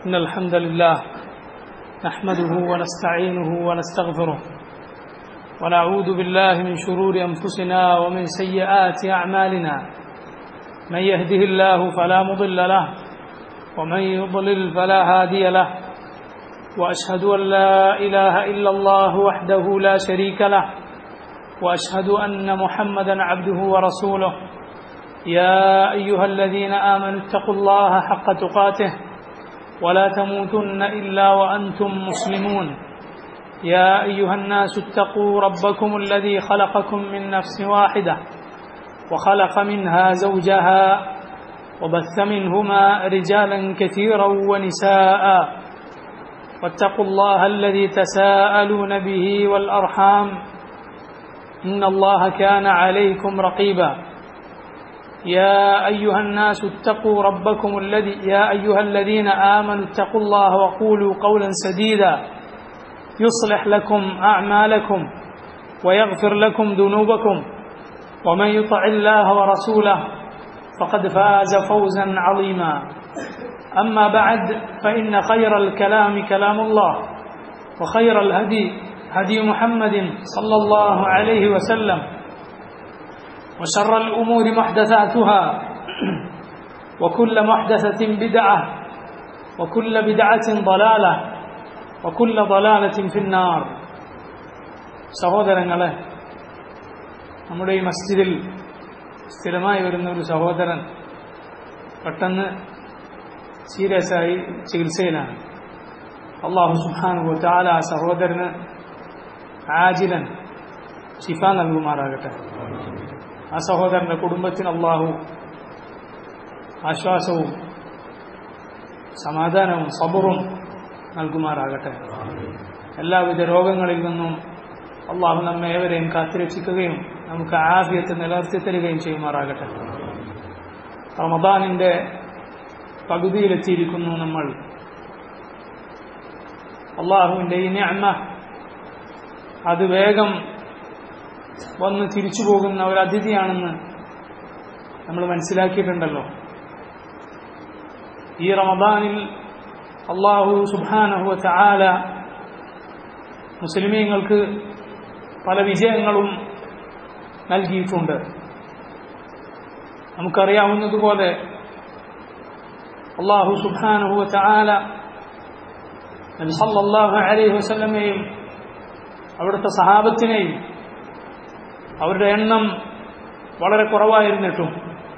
إن الحمد لله نحمده ونستعينه ونستغفره ونعوذ بالله من شرور أنفسنا ومن سيئات أعمالنا من يهده الله فلا مضل له ومن يضلل فلا هادي له وأشهد أن لا إله إلا الله وحده لا شريك له وأشهد أن محمدا عبده ورسوله يا أيها الذين آمنوا اتقوا الله حق تقاته ولا تموتن إلا وأنتم مسلمون يا أيها الناس اتقوا ربكم الذي خلقكم من نفس واحدة وخلق منها زوجها وبث منهما رجالا كثيرا ونساء واتقوا الله الذي تساءلون به والأرحام إن الله كان عليكم رقيبا يا أيها الناس اتقوا ربكم الذي يا أيها الذين آمنوا اتقوا الله وقولوا قولا سديدا يصلح لكم أعمالكم ويغفر لكم ذنوبكم ومن يطع الله ورسوله فقد فاز فوزا عظيما أما بعد فإن خير الكلام كلام الله وخير الهدي هدي محمد صلى الله عليه وسلم وشر الأمور محدثاتها وكل محدثة بدعة وكل بدعة ضلالة وكل ضلالة في النار സഹോദരങ്ങളെ നമ്മുടെ ഈ മസ്ജിദിൽ സ്ഥിരമായി വരുന്ന ഒരു സഹോദരൻ പെട്ടെന്ന് സീരിയസ് ആയി ചികിത്സയിലാണ് അള്ളാഹു സുഹാനുഭവ താല ആ സഹോദരന് ആജിലൻ ഷിഫ നൽകുമാറാകട്ടെ ആ സഹോദരന്റെ കുടുംബത്തിന് അള്ളാഹു ആശ്വാസവും സമാധാനവും സബറും നൽകുമാറാകട്ടെ എല്ലാവിധ രോഗങ്ങളിൽ നിന്നും അള്ളാഹു നമ്മെ ഏവരെയും കാത്തിരക്ഷിക്കുകയും നമുക്ക് ആഫിയത്ത് നിലനിർത്തി തരികയും ചെയ്യുമാറാകട്ടെ റമദാനിന്റെ പകുതിയിലെത്തിയിരിക്കുന്നു നമ്മൾ അള്ളാഹുവിന്റെ ഈ ഞാമ അത് വേഗം വന്ന് തിരിച്ചു പോകുന്ന ഒരു അതിഥിയാണെന്ന് നമ്മൾ മനസ്സിലാക്കിയിട്ടുണ്ടല്ലോ ഈ റമദാനിൽ അള്ളാഹു സുബാനഹു ചാല മുസ്ലിമീങ്ങൾക്ക് പല വിജയങ്ങളും നൽകിയിട്ടുണ്ട് നമുക്കറിയാവുന്നതുപോലെ അള്ളാഹു സുബാനഹു ചാല സല്ലാഹു അലൈഹി വസ്ലമയും അവിടുത്തെ സഹാബത്തിനെയും അവരുടെ എണ്ണം വളരെ കുറവായിരുന്നിട്ടും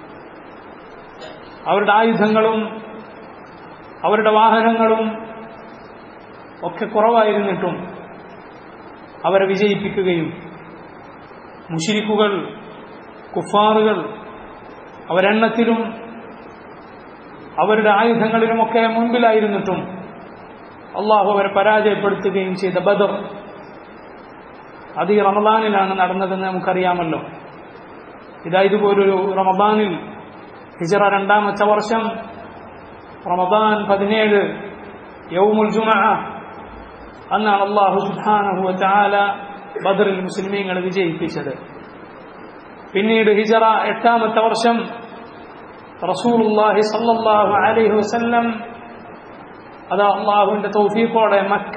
അവരുടെ ആയുധങ്ങളും അവരുടെ വാഹനങ്ങളും ഒക്കെ കുറവായിരുന്നിട്ടും അവരെ വിജയിപ്പിക്കുകയും മുഷിരിക്കുകൾ കുഫാറുകൾ അവരെണ്ണത്തിലും അവരുടെ ആയുധങ്ങളിലുമൊക്കെ മുൻപിലായിരുന്നിട്ടും അള്ളാഹു അവരെ പരാജയപ്പെടുത്തുകയും ചെയ്ത ബദർ അത് ഈ റമദാനിലാണ് നടന്നതെന്ന് നമുക്കറിയാമല്ലോ ഇതാ ഇതുപോലൊരു റമദാനിൽ ഹിജറ രണ്ടാമത്തെ വർഷം റമദാൻ പതിനേഴ് യൗമുൽ ജുമ അന്നാണ് അള്ളാഹു സുഹാനഹു ചാല ബദറിൽ മുസ്ലിമീങ്ങളെ വിജയിപ്പിച്ചത് പിന്നീട് ഹിജറ എട്ടാമത്തെ വർഷം റസൂലുല്ലാഹി സല്ലല്ലാഹു അലൈഹി വസല്ലം അത് അള്ളാഹുവിന്റെ തൗഫീഖോടെ മക്ക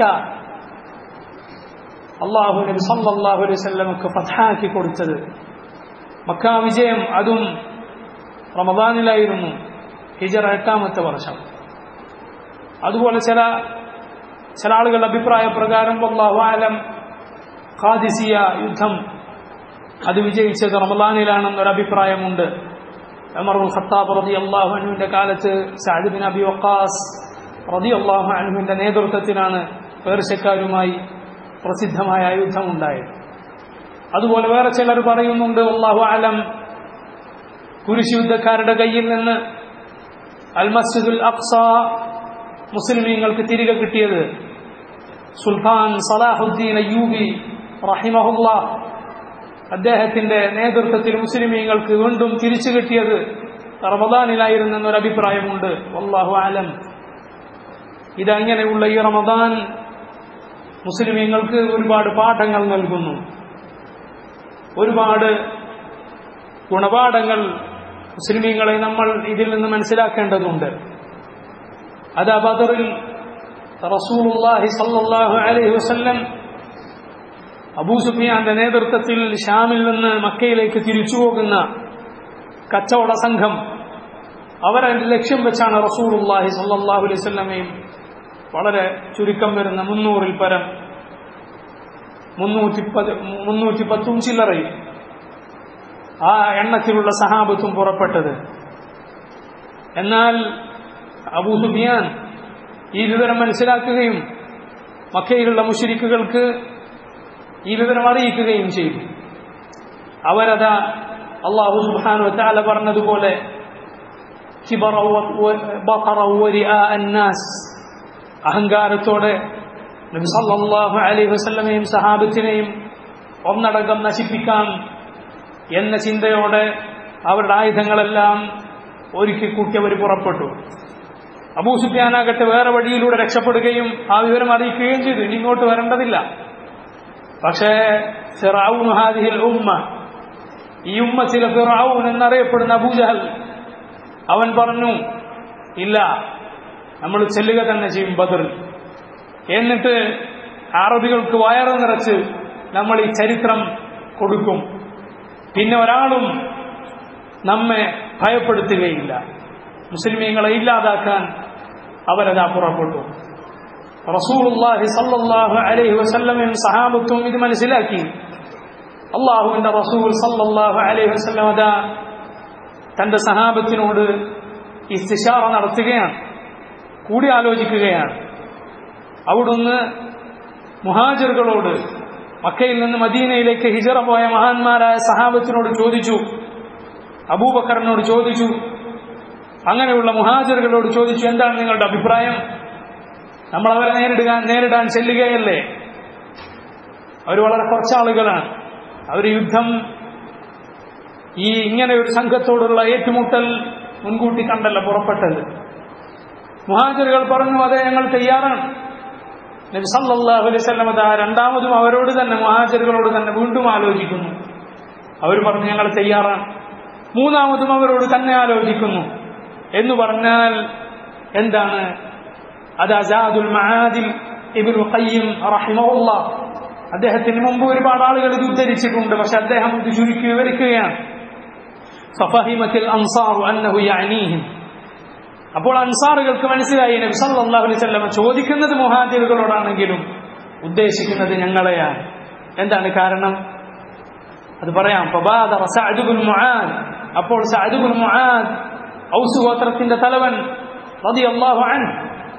അള്ളാഹു നബി സല്ലല്ലാഹു അലൈഹി വസല്ലമക്ക് ഫത്ഹാക്കി കൊടുത്തത് മക്ക വിജയം അതും റമദാനിലായിരുന്നു ഹിജറ എട്ടാമത്തെ വർഷം അതുപോലെ ചില ചില ആളുകളുടെ അഭിപ്രായ പ്രകാരം അള്ളാഹു ആലം ഖാദിസിയ യുദ്ധം അത് വിജയിച്ചത് റമദാനിലാണെന്നൊരു അഭിപ്രായമുണ്ട് അമറുൽ ഖത്താബ് റതി അള്ളാഹു അനുവിന്റെ കാലത്ത് സഅദ് ബിൻ അബി വക്കാസ് റതി അള്ളാഹു അനുവിന്റെ നേതൃത്വത്തിലാണ് പേർഷ്യക്കാരുമായി പ്രസിദ്ധമായ യുദ്ധം ഉണ്ടായത് അതുപോലെ വേറെ ചിലർ പറയുന്നുണ്ട് അള്ളാഹു ആലം കുരിശ് യുദ്ധക്കാരുടെ കയ്യിൽ നിന്ന് അൽ മസ്ജിദുൽ അക്സ മുസ്ലിമീങ്ങൾക്ക് തിരികെ കിട്ടിയത് സുൽത്താൻ സലാഹുദ്ദീൻ അയ്യൂബി റഹിമഹുല്ല അദ്ദേഹത്തിന്റെ നേതൃത്വത്തിൽ മുസ്ലിമീങ്ങൾക്ക് വീണ്ടും തിരിച്ചു കിട്ടിയത് റമദാനിലായിരുന്നെന്നൊരു അഭിപ്രായമുണ്ട് വല്ലാഹു ആലം ഇതങ്ങനെയുള്ള ഈ റമദാൻ മുസ്ലിമീങ്ങൾക്ക് ഒരുപാട് പാഠങ്ങൾ നൽകുന്നു ഒരുപാട് ഗുണപാഠങ്ങൾ മുസ്ലിമീങ്ങളെ നമ്മൾ ഇതിൽ നിന്ന് മനസ്സിലാക്കേണ്ടതുണ്ട് അതാ ബദറിൽ റസൂലുള്ളാഹി സല്ലല്ലാഹു അലൈഹി വസല്ലം അബൂ സുഫിയാന്റെ നേതൃത്വത്തിൽ ഷാമിൽ നിന്ന് മക്കയിലേക്ക് തിരിച്ചു പോകുന്ന കച്ചവട സംഘം അവരതിന്റെ ലക്ഷ്യം വെച്ചാണ് റസൂലുള്ളാഹി സല്ലല്ലാഹു അലൈഹി വസല്ലമയും വളരെ ചുരുക്കം വരുന്ന മുന്നൂറിൽ പരം മുന്നൂറ്റി പത് മുന്നൂറ്റി പത്തും ചില്ലറയും ആ എണ്ണത്തിലുള്ള സഹാബത്തും പുറപ്പെട്ടത് എന്നാൽ അബൂ സുഫിയാൻ ഈ വിവരം മനസ്സിലാക്കുകയും മക്കയിലുള്ള മുഷരിക്കുകൾക്ക് ഈ വിവരം അറിയിക്കുകയും ചെയ്തു അവരതാ അള്ളാഹു സുബാനു താല പറഞ്ഞതുപോലെ അഹങ്കാരത്തോടെ നബി സല്ലല്ലാഹു അലൈഹി വസല്ലമയും സഹാബത്തിനെയും ഒന്നടങ്കം നശിപ്പിക്കാം എന്ന ചിന്തയോടെ അവരുടെ ആയുധങ്ങളെല്ലാം ഒരുക്കി കൂട്ടി അവർ പുറപ്പെട്ടു അബൂ സുഫിയാനാകട്ടെ വേറെ വഴിയിലൂടെ രക്ഷപ്പെടുകയും ആ വിവരം അറിയിക്കുകയും ചെയ്തു ഇനി ഇങ്ങോട്ട് വരേണ്ടതില്ല പക്ഷേ ഹാദിഹിൽ ഉമ്മ ഈ ഉമ്മത്തിലെ ഫിറൌൻ എന്നറിയപ്പെടുന്ന അബൂജഹൽ അവൻ പറഞ്ഞു ഇല്ല നമ്മൾ ചെല്ലുക തന്നെ ചെയ്യും ബദറിൽ എന്നിട്ട് അറബികൾക്ക് വയറ് നിറച്ച് നമ്മൾ ഈ ചരിത്രം കൊടുക്കും പിന്നെ ഒരാളും നമ്മെ ഭയപ്പെടുത്തുകയില്ല മുസ്ലിമീങ്ങളെ ഇല്ലാതാക്കാൻ അവരതാ പുറപ്പെട്ടു റസൂലുള്ളാഹി സല്ലല്ലാഹു അലൈഹി വസല്ലമയും സഹാബത്തും ഇത് മനസ്സിലാക്കി അള്ളാഹുവിന്റെ റസൂൽ സല്ലല്ലാഹു അലൈഹി വസല്ലം അതാ തന്റെ സഹാബത്തിനോട് ഇസ്തിഷാറ നടത്തുകയാണ് കൂടി ആലോചിക്കുകയാണ് അവിടുന്ന് മുഹാജിറുകളോട് മക്കയിൽ നിന്ന് മദീനയിലേക്ക് ഹിജറ പോയ മഹാന്മാരായ സഹാബത്തിനോട് ചോദിച്ചു അബൂബക്കറിനോട് ചോദിച്ചു അങ്ങനെയുള്ള മുഹാജിറുകളോട് ചോദിച്ചു എന്താണ് നിങ്ങളുടെ അഭിപ്രായം നമ്മൾ അവരെ നേരിടുക നേരിടാൻ ചെല്ലുകയല്ലേ അവർ വളരെ കുറച്ചാളുകളാണ് അവർ യുദ്ധം ഈ ഇങ്ങനെ ഒരു സംഘത്തോടുള്ള ഏറ്റുമുട്ടൽ മുൻകൂട്ടി കണ്ടല്ല പുറപ്പെട്ടത് മുഹാജിറുകൾ പറഞ്ഞു അതെ ഞങ്ങൾ തയ്യാറാണ് നബി സല്ലല്ലാഹു അലൈഹി വസല്ലം അതാ രണ്ടാമതും അവരോട് തന്നെ മുഹാജിറുകളോട് തന്നെ വീണ്ടും ആലോചിക്കുന്നു അവർ പറഞ്ഞു ഞങ്ങൾ തയ്യാറാണ് മൂന്നാമതും അവരോട് തന്നെ ആലോചിക്കുന്നു എന്ന് പറഞ്ഞാൽ എന്താണ് അത് അസാദുൽ മഹാദിൽ ഇബ്നു ഖയ്യിം റഹിമഹുല്ലാ അദ്ദേഹത്തിന് മുമ്പ് ഒരുപാട് ആളുകൾ ഇത് ഉദ്ധരിച്ചിട്ടുണ്ട് പക്ഷെ അദ്ദേഹം ഇത് ചുരുക്കി വിവരിക്കുകയാണ് ഫഫഹിമത്തിൽ അൻസാറു അന്നഹു യഅനീഹിം അപ്പോൾ അൻസാറുകൾക്ക് മനസ്സിലായി നബി സല്ലല്ലാഹു അലൈഹി വസല്ലം ചോദിക്കുന്നത് മുഹാജിറുകളോടാണെങ്കിലും ഉദ്ദേശിക്കുന്നത് ഞങ്ങളെയാണ് എന്താണ് കാരണം അത് പറയാം ഫബാദറ സഅദ് ഇബ്നു മുആദ് അപ്പോൾ സഅദ് ഇബ്നു മുആദ് ഔസ് ഗോത്രത്തിന്റെ തലവൻ റളിയല്ലാഹു അൻഹു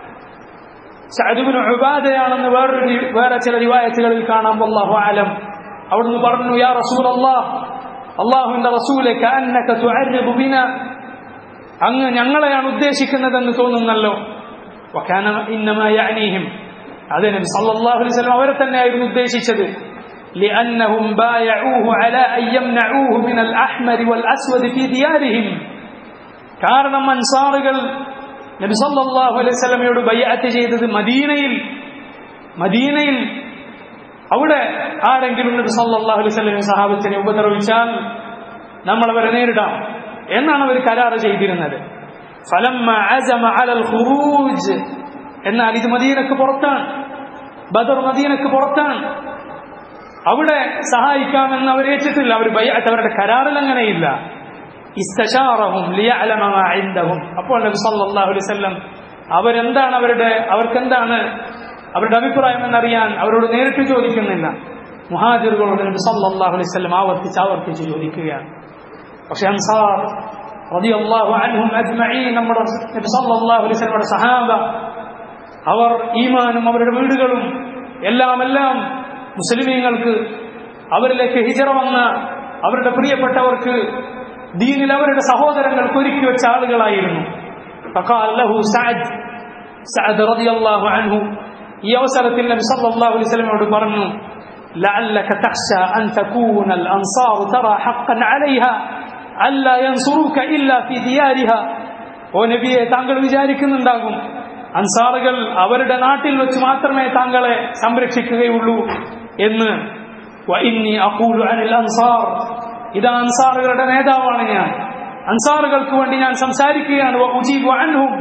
സഅദ് ഇബ്നു ഉബാദയാണെന്ന് വേറൊരു വേറെ ചില റിവായത്തുകളിൽ കാണാം വല്ലാഹു അലം അവിടുന്ന് പറഞ്ഞു യാ റസൂലല്ലാഹ് അള്ളാഹുവിന്റെ റസൂലെ കഅന്നക തുഅർരിദു ബിനാ അങ്ങ് ഞങ്ങളെയാണ് ഉദ്ദേശിക്കുന്നതെന്ന് തോന്നുന്നല്ലോ വകാന ഇന്നമാ യഅനീഹിം അത് നബി സല്ലല്ലാഹു അലൈഹി വസല്ലം അവരെ തന്നെയായിരുന്നു ഉദ്ദേശിച്ചത് لأنهم بايعوه على أن يمنعوه من الأحمر والأسود في ديارهم കാരണം അൻസാറുകൾ നബി സല്ലല്ലാഹു അലൈഹി വസല്ലമയോട് ബൈഅത്ത് ചെയ്തത് മദീനയിൽ മദീനയിൽ അവിടെ ആരെങ്കിലും നബി സല്ലല്ലാഹു അലൈഹി വസല്ലമയെ സഹാബത്തിനെ ഉപദ്രവിച്ചാൽ നമ്മൾ അവരെ നേരിടാം എന്നാണ് അവർ കരാറ് ചെയ്തിരുന്നത് ഫലമ്മ അസമ അലൽ ഖുറൂജ് എന്നാൽ ഇത് മദീനക്ക് പുറത്താണ് ബദർ മദീനക്ക് പുറത്താണ് അവിടെ സഹായിക്കാമെന്ന് അവർ ഏറ്റിട്ടില്ല അവർ ബൈഅത്ത് അവരുടെ കരാറിൽ അങ്ങനെയില്ല ഇസ്തശാറഹും ലിയഅലമ മാ ഇൻദഹും അപ്പോൾ നബി സല്ലല്ലാഹു അലൈഹി വസല്ലം അവരെന്താണ് അവരുടെ അവർക്കെന്താണ് അവരുടെ അഭിപ്രായം എന്നറിയാൻ അവരോട് നേരിട്ട് ചോദിക്കുന്നില്ല മുഹാജിറുകളോട് നബി സല്ലല്ലാഹു അലൈഹി വസല്ലം ആവർത്തിച്ച് ആവർത്തിച്ച് ചോദിക്കുകയാണ് പക്ഷെ അൻസാർ റളിയല്ലാഹു അൻഹും അജ്മഈൻ നമ്മുടെ നബി സല്ലല്ലാഹു അലൈഹി വസല്ലമയുടെ സഹാബ അവർ ഈമാനും അവരുടെ വീടുകളും എല്ലാം എല്ലാം മുസ്ലിമീങ്ങൾക്ക് അവരിലേക്ക് ഹിജറ വന്ന അവരുടെ പ്രിയപ്പെട്ടവർക്ക് ദീനിൽ അവരുടെ സഹോദരങ്ങൾക്ക് ഒരുക്കി വെച്ച ആളുകളായിരുന്നു فقال له سعد سعد رضي الله عنه ഈ അവസരത്തിൽ നബി സല്ലല്ലാഹു അലൈഹി വസല്ലമയോട് പറഞ്ഞു لعلك تخشى أن تكون الأنصار ترى حقا عليها ألا ينصروك إلا في ديارها ഓ നബിയെ താങ്കൾ വിചാരിക്കുന്നുണ്ടാകും അൻസാറുകൾ അവരുടെ നാട്ടിൽ വെച്ച് മാത്രമേ താങ്കളെ സംരക്ഷിക്കുകയുള്ളൂ എന്ന് വഇന്നി അഖൂലു അനിൽ അൻസാർ ഇതാ അൻസാറുകളുടെ നേതാവാണ് ഞാൻ അൻസാറുകൾക്ക് വേണ്ടി ഞാൻ സംസാരിക്കുകയാണ് വഉജീബു അൻഹും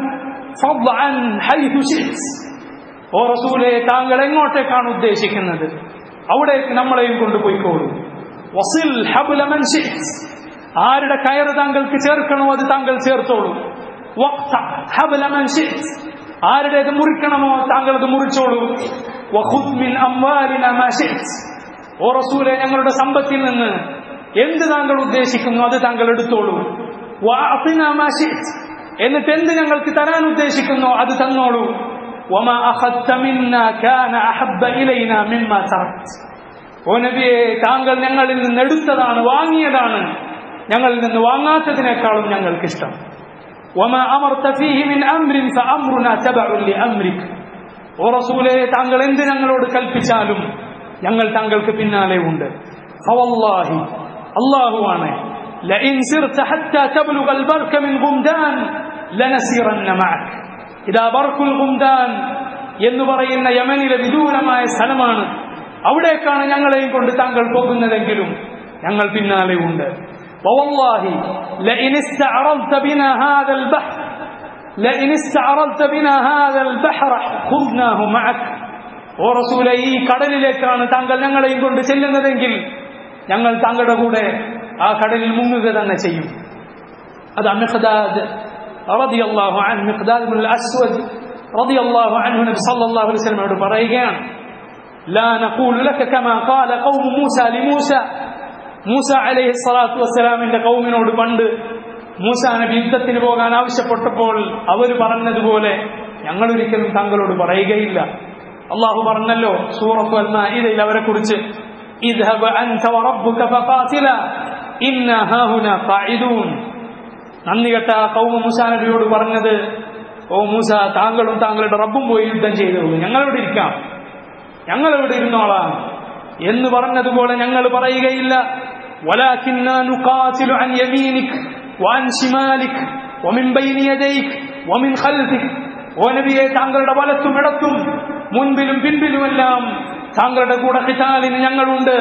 ഫദ്അൻ ഹൈഥു ശിഅ്ത് ഓ റസൂലെ താങ്കൾ എങ്ങോട്ടേക്കാണ് ഉദ്ദേശിക്കുന്നത് അവിടേക്ക് നമ്മളെയും കൊണ്ടുപോയിക്കോളൂ വസിൽ ഹബ്ല മൻ ശിഅ്ത് ആരുടെ കയറ് താങ്കൾക്ക് ചേർക്കണോ അത് താങ്കൾ ചേർത്തോളൂ വഖ്ത ഹബ്ല മൻ ശിഅ്ത് ആരുടേത് മുറിക്കണമോ താങ്കൾ അത് മുറിച്ചോളൂ വഖുദ് മിൻ അംവാലിന മാ ശിഅ്ത് ഓ റസൂലെ ഞങ്ങളുടെ സമ്പത്തിൽ നിന്ന് എന്ത് താങ്കൾ ഉദ്ദേശിക്കുന്നു അത് താങ്കൾ എടുത്തോളൂ വഅഅതിന മാ ശിഅ്ത് എന്നിട്ട് എന്ത് ഞങ്ങൾക്ക് തരാൻ ഉദ്ദേശിക്കുന്നു അത് തന്നോളൂ വമാ അഖദ്ത മിന്നാ കാന അഹബ്ബ ഇലൈനാ മിമ്മാ തറക്ത് ഓ നബിയെ താങ്കൾ ഞങ്ങളിൽ നിന്ന് എടുത്തതാണ് വാങ്ങിയതാണ് ഞങ്ങളിൽ നിന്ന് വാങ്ങാത്തതിനേക്കാളും ഞങ്ങൾക്കിഷ്ടം وما أمرت فيه من أمر فأمرنا تبع لأمرك ഓ റസൂലെ താങ്കൾ എന്ത് ഞങ്ങളോട് കൽപ്പിച്ചാലും ഞങ്ങൾ താങ്കൾക്ക് പിന്നാലെ ഉണ്ട് ഫവല്ലാഹി അല്ലാഹുവാണ് لئن سرت حتى تبلغ البرك من غمدان لنسيرن معك ഇതാ ബർക്കുൽ ഗുംദാൻ എന്ന് പറയുന്ന യമനിലെ വിദൂരമായ സ്ഥലമാണ് അവിടേക്കാണ് ഞങ്ങളെയും കൊണ്ട് താങ്കൾ പോകുന്നതെങ്കിലും ഞങ്ങൾ പിന്നാലെ ഉണ്ട് ووالله لئن استعرضت بنا هذا البحر لئن استعرضت بنا هذا البحر خذناه معك ഓ റസൂലെ ഈ കടലിലേക്കാണ് താങ്കൾ ഞങ്ങളെയും കൊണ്ട് ചെല്ലുന്നതെങ്കിൽ ഞങ്ങൾ താങ്കളുടെ കൂടെ ആ കടലിൽ മുങ്ങുക തന്നെ ചെയ്യും അത് മിഖ്ദാദ് റളിയല്ലാഹു അൻഹു മിഖ്ദാദ് ഇബ്നുൽ അസ്വദ് റളിയല്ലാഹു അൻഹു നബി സല്ലല്ലാഹു അലൈഹി വസല്ലമയോട് പറയുകയാണ് لا نقول لك كما قال قوم موسى لموسى മൂസ അലൈഹി സ്വലാത്തു വസ്സലാമിന്റെ കൗമിനോട് പണ്ട് മൂസ നബി യുദ്ധത്തിന് പോകാൻ ആവശ്യപ്പെട്ടപ്പോൾ അവർ പറഞ്ഞതുപോലെ ഞങ്ങൾ ഒരിക്കലും താങ്കളോട് പറയുകയില്ല അള്ളാഹു പറഞ്ഞല്ലോ സൂറത്തു അൽമാഇദയിൽ അവരെ കുറിച്ച് اذهب أنت وربك فقاتلا إنا هاهنا قاعدون നന്ദി കെട്ട കൗമ മൂസ നബിയോട് പറഞ്ഞത് ഓ മൂസ താങ്കളും താങ്കളുടെ റബ്ബും പോയി യുദ്ധം ചെയ്തു ഞങ്ങളിവിടെ ഇരിക്കാം ഞങ്ങളിവിടെ ഇരുന്നോളാം എന്ന് പറഞ്ഞതുപോലെ ഞങ്ങൾ പറയുകയില്ല ولكننا نقاتل عن يمينك وعن شمالك ومن بين يديك ومن خلفك ഓ നബിയെ താങ്കളുടെ വലത്തും ഇടത്തും മുൻപിലും പിൻപിലുമെല്ലാം താങ്കളുടെ കൂടെ ഖിതാലിന് ഞങ്ങളുണ്ട്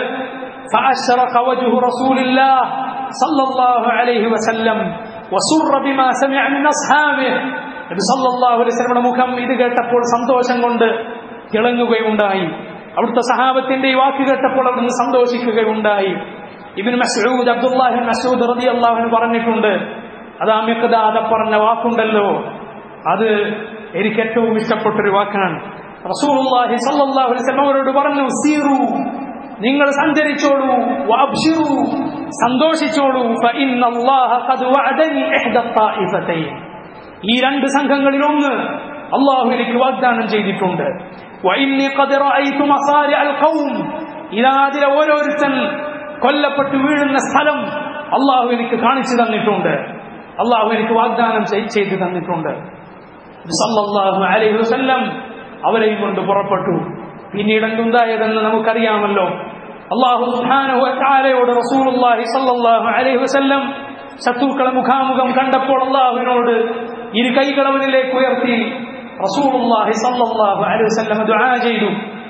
فأشرق وجه رسول الله صلى الله عليه وسلم وسر بما سمع من أصحابه നബി സല്ലല്ലാഹു അലൈഹി വസല്ലമയുടെ മുഖം ഇത് കേട്ടപ്പോൾ സന്തോഷം കൊണ്ട് തിളങ്ങുകയുണ്ടായി അവിടുത്തെ സഹാബത്തിന്റെ ഈ വാക്ക് കേട്ടപ്പോൾ അവിടുന്ന് സന്തോഷിക്കുകയുണ്ടായി ഇബിൻ മസൂദ് അബ്ദുല്ലാഹിൻ മസൂദ് റതി അള്ളാഹുന് പറഞ്ഞിട്ടുണ്ട് അത് ആ മിക്കദാദ പറഞ്ഞ വാക്കുണ്ടല്ലോ അത് എനിക്ക് ഏറ്റവും ഇഷ്ടപ്പെട്ടൊരു വാക്കാണ് റസൂലുള്ളാഹി സല്ലല്ലാഹു അലൈഹി വസല്ലം അവരോട് പറഞ്ഞു സീറു നിങ്ങൾ സഞ്ചരിച്ചോളൂ വഅബ്ശിറു സന്തോഷിച്ചോളൂ ഫഇന്നല്ലാഹ ഖദ് വഅദനി ഇഹ്ദ ത്വായിഫതൈൻ ഈ രണ്ട് സംഘങ്ങളിൽ ഒന്ന് അള്ളാഹു എനിക്ക് വാഗ്ദാനം ചെയ്തിട്ടുണ്ട് وإني قد رأيت مصارع القوم ഇതാ അതിലെ ഓരോരുത്തൻ കൊല്ലപ്പെട്ടു വീഴുന്ന സ്ഥലം അള്ളാഹു എനിക്ക് കാണിച്ചു തന്നിട്ടുണ്ട് അള്ളാഹു എനിക്ക് വാഗ്ദാനം ചെയ്തു തന്നിട്ടുണ്ട് സല്ലല്ലാഹു അലൈഹി വസല്ലം അവരെയും കൊണ്ട് പുറപ്പെട്ടു പിന്നീട് എന്തുണ്ടായതെന്ന് നമുക്കറിയാമല്ലോ അള്ളാഹു സുബ്ഹാനഹു വതആലയോട് റസൂലുള്ളാഹി സല്ലല്ലാഹു അലൈഹി വസല്ലം ശത്രുക്കളെ മുഖാമുഖം കണ്ടപ്പോൾ അള്ളാഹുവിനോട് ഇരു കൈകളവനിലേക്ക് ഉയർത്തി റസൂലുള്ളാഹി സല്ലല്ലാഹു അലൈഹി വസല്ലം ദുആ ചെയ്തു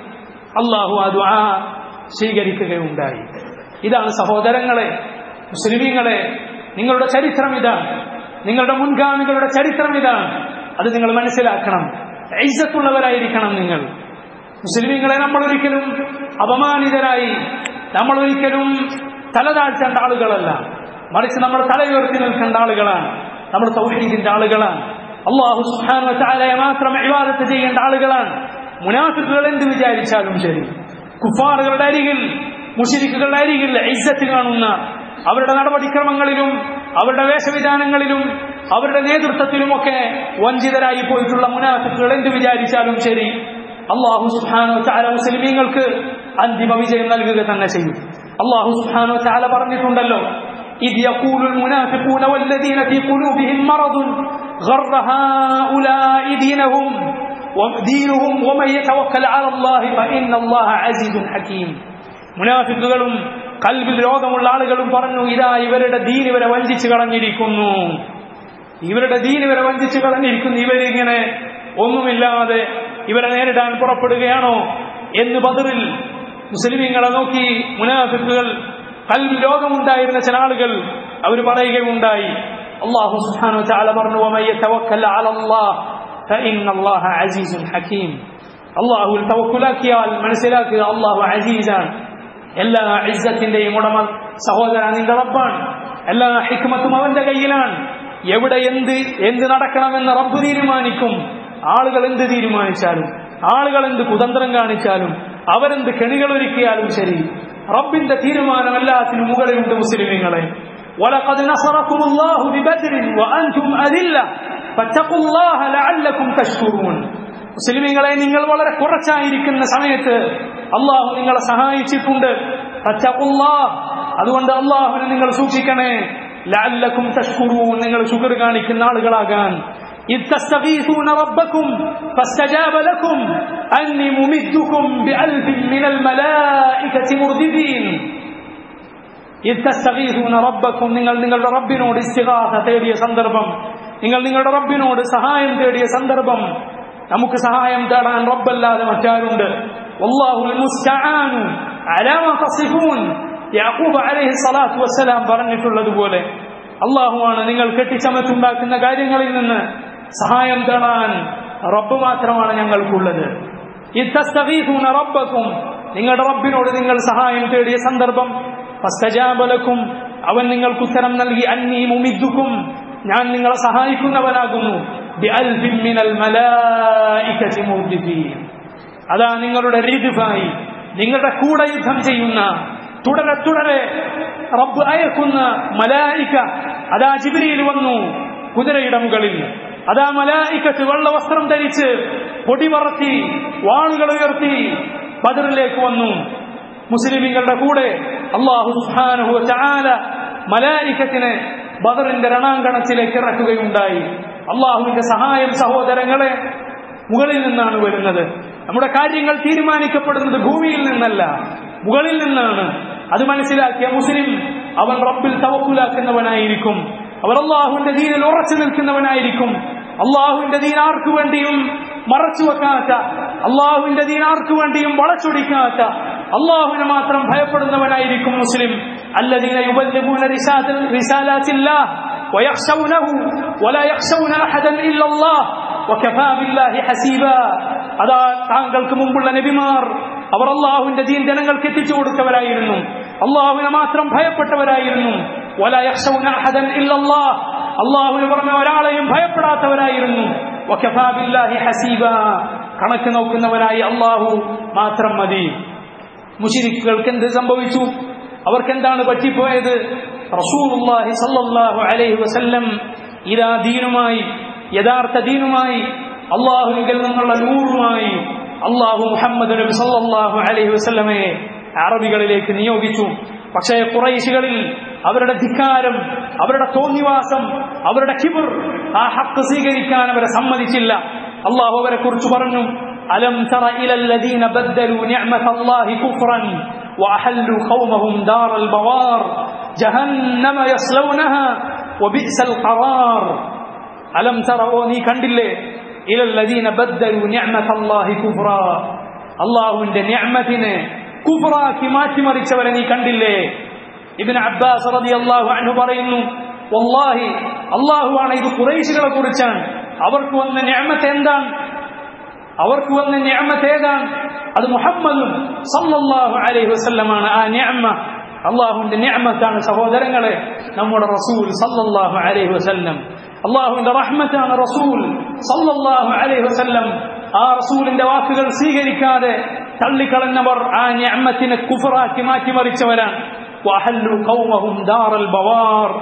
അള്ളാഹു ആ ദുആ സ്വീകരിക്കുകയുണ്ടായി ഇതാണ് സഹോദരങ്ങളെ മുസ്ലിമീങ്ങളെ നിങ്ങളുടെ ചരിത്രം ഇതാണ് നിങ്ങളുടെ മുൻഗാമികളുടെ ചരിത്രം ഇതാണ് അത് നിങ്ങൾ മനസ്സിലാക്കണം ഐസത്തുള്ളവരായിരിക്കണം നിങ്ങൾ മുസ്ലിമീങ്ങളെ നമ്മൾ ഒരിക്കലും അപമാനിതരായി നമ്മൾ ഒരിക്കലും തലതാഴ്ത്തേണ്ട ആളുകളല്ല മറിച്ച് നമ്മൾ തലയുയർത്തി നിൽക്കേണ്ട ആളുകളാണ് നമ്മൾ തൗഹീദിന്റെ ആളുകളാണ് അള്ളാഹു സുബ്ഹാനഹു വതആലയെ മാത്രം ഇബാദത്ത് ചെയ്യേണ്ട ആളുകളാണ് മുനാഫിക്കുകൾ എന്ത് വിചാരിച്ചാലും ശരി കുഫാറുകളുടെ അരികിൽ മുഷിരിക്കുകളുടെ അരികിൽ ഇസ്സത്ത് കാണുന്ന അവരുടെ നടപടിക്രമങ്ങളിലും അവരുടെ വേഷവിധാനങ്ങളിലും അവരുടെ നേതൃത്വത്തിലുമൊക്കെ വഞ്ചിതരായി പോയിട്ടുള്ള മുനാഫിക്കുകൾ എന്ത് വിചാരിച്ചാലും ശരി അള്ളാഹു സുബ്ഹാനഹു വതആല മുസ്ലിമീങ്ങൾക്ക് അന്തിമ വിജയം നൽകുക തന്നെ ചെയ്യും അള്ളാഹു സുബ്ഹാനഹു വതആല പറഞ്ഞിട്ടുണ്ടല്ലോ إذ يقول المنافقون والذين في قلوبهم مرض غر هؤلاء دينهم ودينهم ومن يتوكل على الله فإن الله عزيز حكيم മുനാഫിക്കുകളും കൽബിൽ രോഗമുള്ള ആളുകളും പറഞ്ഞു ഇതാ ഇവരുടെ ദീൻ ഇവരെ വഞ്ചിച്ചു കളഞ്ഞിരിക്കുന്നു ഇവരുടെ ദീൻ ഇവരെ വഞ്ചിച്ചു കളഞ്ഞിരിക്കുന്നു ഇവരിങ്ങനെ ഒന്നുമില്ലാതെ ഇവരെ നേരിടാൻ പുറപ്പെടുകയാണോ എന്ന് ബദറിൽ മുസ്ലിമീങ്ങളെ നോക്കി മുനാഫിക്കുകൾ കൽബിൽ രോഗമുണ്ടായിരുന്ന ചില ആളുകൾ അവർ പറയുകയുണ്ടായി അള്ളാഹു സുബ്ഹാനഹു വതആല പറഞ്ഞു വമൻ യതവക്കൽ അലല്ലാഹ് فإن الله عزيز حكيم അള്ളാഹുവിൽ തവക്കുലാക്കിയാൽ മനസ്സിലാക്കുക അള്ളാഹു അസീസാണ് എല്ലാ ഇസ്സത്തിന്റെയും ഉടമ സഹോദര നിന്റെ റബ്ബാണ് എല്ലാ ഹിക്മത്തും അവന്റെ കയ്യിലാണ് എവിടെ എന്ത് എന്ത് നടക്കണമെന്ന് റബ്ബ് തീരുമാനിക്കും ആളുകൾ എന്ത് തീരുമാനിച്ചാലും ആളുകൾ എന്ത് കുതന്ത്രം കാണിച്ചാലും അവരെന്ത് കെണികൾ ഒരുക്കിയാലും ശരി റബ്ബിന്റെ തീരുമാനം എല്ലാത്തിനും മുകളിലുണ്ട് മുസ്ലിമീങ്ങളെ ولقد نصركم الله ببدر وأنتم أذلة فاتقوا الله لعلكم تشكرون മുസ്ലിമീങ്ങളെ നിങ്ങൾ വളരെ കുറച്ചായിരിക്കുന്ന സമയത്ത് അള്ളാഹു നിങ്ങളെ സഹായിച്ചിട്ടുണ്ട് അതുകൊണ്ട് അള്ളാഹുവിനെ നിങ്ങൾ സൂക്ഷിക്കണേ ലഅല്ലക്കും തഷ്കുറൂൻ നിങ്ങൾ ശുക്ർ കാണിക്കുന്ന ആളുകളാകാൻ إذ تستغيثون ربكم فاستجاب لكم أني ممدكم بألف من الملائكة مرددين إذ تستغيثون ربكم നിങ്ങൾ നിങ്ങളുടെ റബ്ബിനോട് ഇസ്തിഗാസ തേടിയ സന്ദർഭം നിങ്ങൾ നിങ്ങളുടെ റബ്ബിനോട് സഹായം തേടിയ സന്ദർഭം നമുക്ക് സഹായം തേടാൻ റബ്ബല്ലാതെ മറ്റാരുണ്ട് വല്ലാഹുൽ മുസ്തആനു അലാ മാ തസിഫൂൻ യാക്കൂബ് അലൈഹി സ്വലാത്തു വസ്സലാം പറഞ്ഞിട്ടുള്ളതുപോലെ അള്ളാഹുവാണ് നിങ്ങൾ കെട്ടിച്ചമച്ചുണ്ടാക്കുന്ന കാര്യങ്ങളിൽ നിന്ന് സഹായം തേടാൻ റബ്ബ് മാത്രമാണ് ഞങ്ങൾക്കുള്ളത് ഇത്തസ്തഗീഥൂന റബ്ബക്കും നിങ്ങളുടെ റബ്ബിനോട് നിങ്ങൾ സഹായം തേടിയ സന്ദർഭം ഫസ്തജാബലക്കും അവൻ നിങ്ങൾക്ക് ഉത്തരം നൽകി അന്നീ മുമിദ്ദുക്കും ഞാൻ നിങ്ങളെ സഹായിക്കുന്നവനാകുന്നു ബിഅൽഫിൻ മിനൽ മലായികതി മുർദിഫീൻ അതാ നിങ്ങളുടെ രീതിഫായി നിങ്ങളുടെ കൂടെ യുദ്ധം ചെയ്യുന്ന തുടരെ തുടരെ റബ്ബ് അയക്കുന്ന മലായിക അതാ ജിബിരിയിൽ വന്നു കുതിരയുടെ മുകളിൽ അതാ മലായിക്കത്ത് വെള്ളവസ്ത്രം ധരിച്ച് പൊടി പറത്തി വാളുകൾ ഉയർത്തി ബദറിലേക്ക് വന്നു മുസ്ലിമിങ്ങളുടെ കൂടെ അള്ളാഹു സുബ്ഹാനഹു ചാല മലായിക്കത്തിനെ ബദറിന്റെ രണാങ്കണത്തിലേക്ക് ഇറക്കുകയുണ്ടായി അള്ളാഹുവിന്റെ സഹായം സഹോദരങ്ങളെ മുകളിൽ നിന്നാണ് വരുന്നത് നമ്മുടെ കാര്യങ്ങൾ തീരുമാനിക്കപ്പെടുന്നത് ഭൂമിയിൽ നിന്നല്ല മുകളിൽ നിന്നാണ് അത് മനസ്സിലാക്കിയ മുസ്ലിം അവൻ റബ്ബിൽ തവക്കുലാക്കുന്നവനായിരിക്കും അവർ അള്ളാഹുവിന്റെ ദീനിൽ ഉറച്ചു നിൽക്കുന്നവനായിരിക്കും അള്ളാഹുവിന്റെ ദീൻ ആർക്കു വേണ്ടിയും മറച്ചു വെക്കാത്ത അള്ളാഹുവിന്റെ ദീൻ ആർക്കു വേണ്ടിയും വളച്ചൊടിക്കാത്ത അള്ളാഹുവിനെ മാത്രം ഭയപ്പെടുന്നവനായിരിക്കും മുസ്ലിം الذين يبلغون رسالات الله ويخشونه ولا يخشون احدا الا الله وكفى بالله حسيبا അതാ താങ്കൾക്ക് മുമ്പുള്ള നബിമാർ അവർ അള്ളാഹുവിന്റെ ദീൻ ജനങ്ങൾക്ക് എത്തിച്ചു കൊടുത്തവരായിരുന്നു അള്ളാഹുവിനെ മാത്രം ഭയപ്പെട്ടവരായിരുന്നു അള്ളാഹുവിന് പറഞ്ഞ ഒരാളെയും ഭയപ്പെടാത്തവരായിരുന്നു ഹസീബ കണക്ക് നോക്കുന്നവനായി അള്ളാഹു മാത്രം മതി മുഷിരിക്കുകൾക്ക് എന്ത് സംഭവിച്ചു അവർക്ക് എന്താണ് പറ്റിപ്പോയത് റസൂലുള്ളാഹി സല്ലല്ലാഹു അലൈഹി വസല്ലം ഇതാ ദീനുമായി യഥാർത്ഥ ദീനുമായി അള്ളാഹുവിൽ നിന്നുള്ള നൂറുമായി അള്ളാഹു മുഹമ്മദ് നബി സല്ലല്ലാഹു അലൈഹി വസല്ലമയെ അറബികളിലേക്ക് നിയോഗിച്ചു പക്ഷേ കുറൈശികളിൽ അവരുടെ ധിക്കാരം അവരുടെ തോന്നിവാസം അവരുടെ കിബിർ ആ ഹക്ക് സ്വീകരിക്കാൻ അവരെ സമ്മതിച്ചില്ല അള്ളാഹു അവരെ കുറിച്ച് പറഞ്ഞു അലം തറ ഇലല്ലദീന ബദ്ദലു നിഅമതല്ലാഹി കുഫ്റൻ وأحلوا قومهم دار البوار جهنم يصلونها وبئس القرار ألم تروا നീ കണ്ടില്ലേ إلى الذين بدلوا نعمة الله كفرا അള്ളാഹുവിന്റെ നിഅമത്തിനെ കുഫറാക്കി മാറ്റിമറിച്ചവരെ നീ കണ്ടില്ലേ ഇബിൻ അബ്ബാസ് റളിയല്ലാഹു അൻഹു പറയുന്നു വല്ലാഹി അള്ളാഹുവാണ് ഇത് കുറേശികളെ കുറിച്ചാണ് അവർക്ക് വന്ന നിഅമത്ത് എന്താണ് അവർക്ക് വന്ന നിഅമത്ത് ഏതാണ് അത് മുഹമ്മദും സല്ലല്ലാഹു അലൈഹി വസല്ലമാണ് ആ നിഅമ അള്ളാഹുവിന്റെ നിഅമത്താണ് സഹോദരങ്ങളെ നമ്മുടെ റസൂൽ സല്ലല്ലാഹു അലൈഹി വസല്ലം അള്ളാഹുവിന്റെ റഹ്മത്താണ് റസൂൽ സല്ലല്ലാഹു അലൈഹി വസല്ലം ആ റസൂലിന്റെ വാക്കുകൾ സ്വീകരിക്കാതെ തള്ളിക്കളഞ്ഞവർ ആ നിഅമത്തിനെ കുഫറാക്കി മാറ്റിമറിച്ചവരാണ് വഹല്ലു ഖൗമഹും ദാറൽ ബവാർ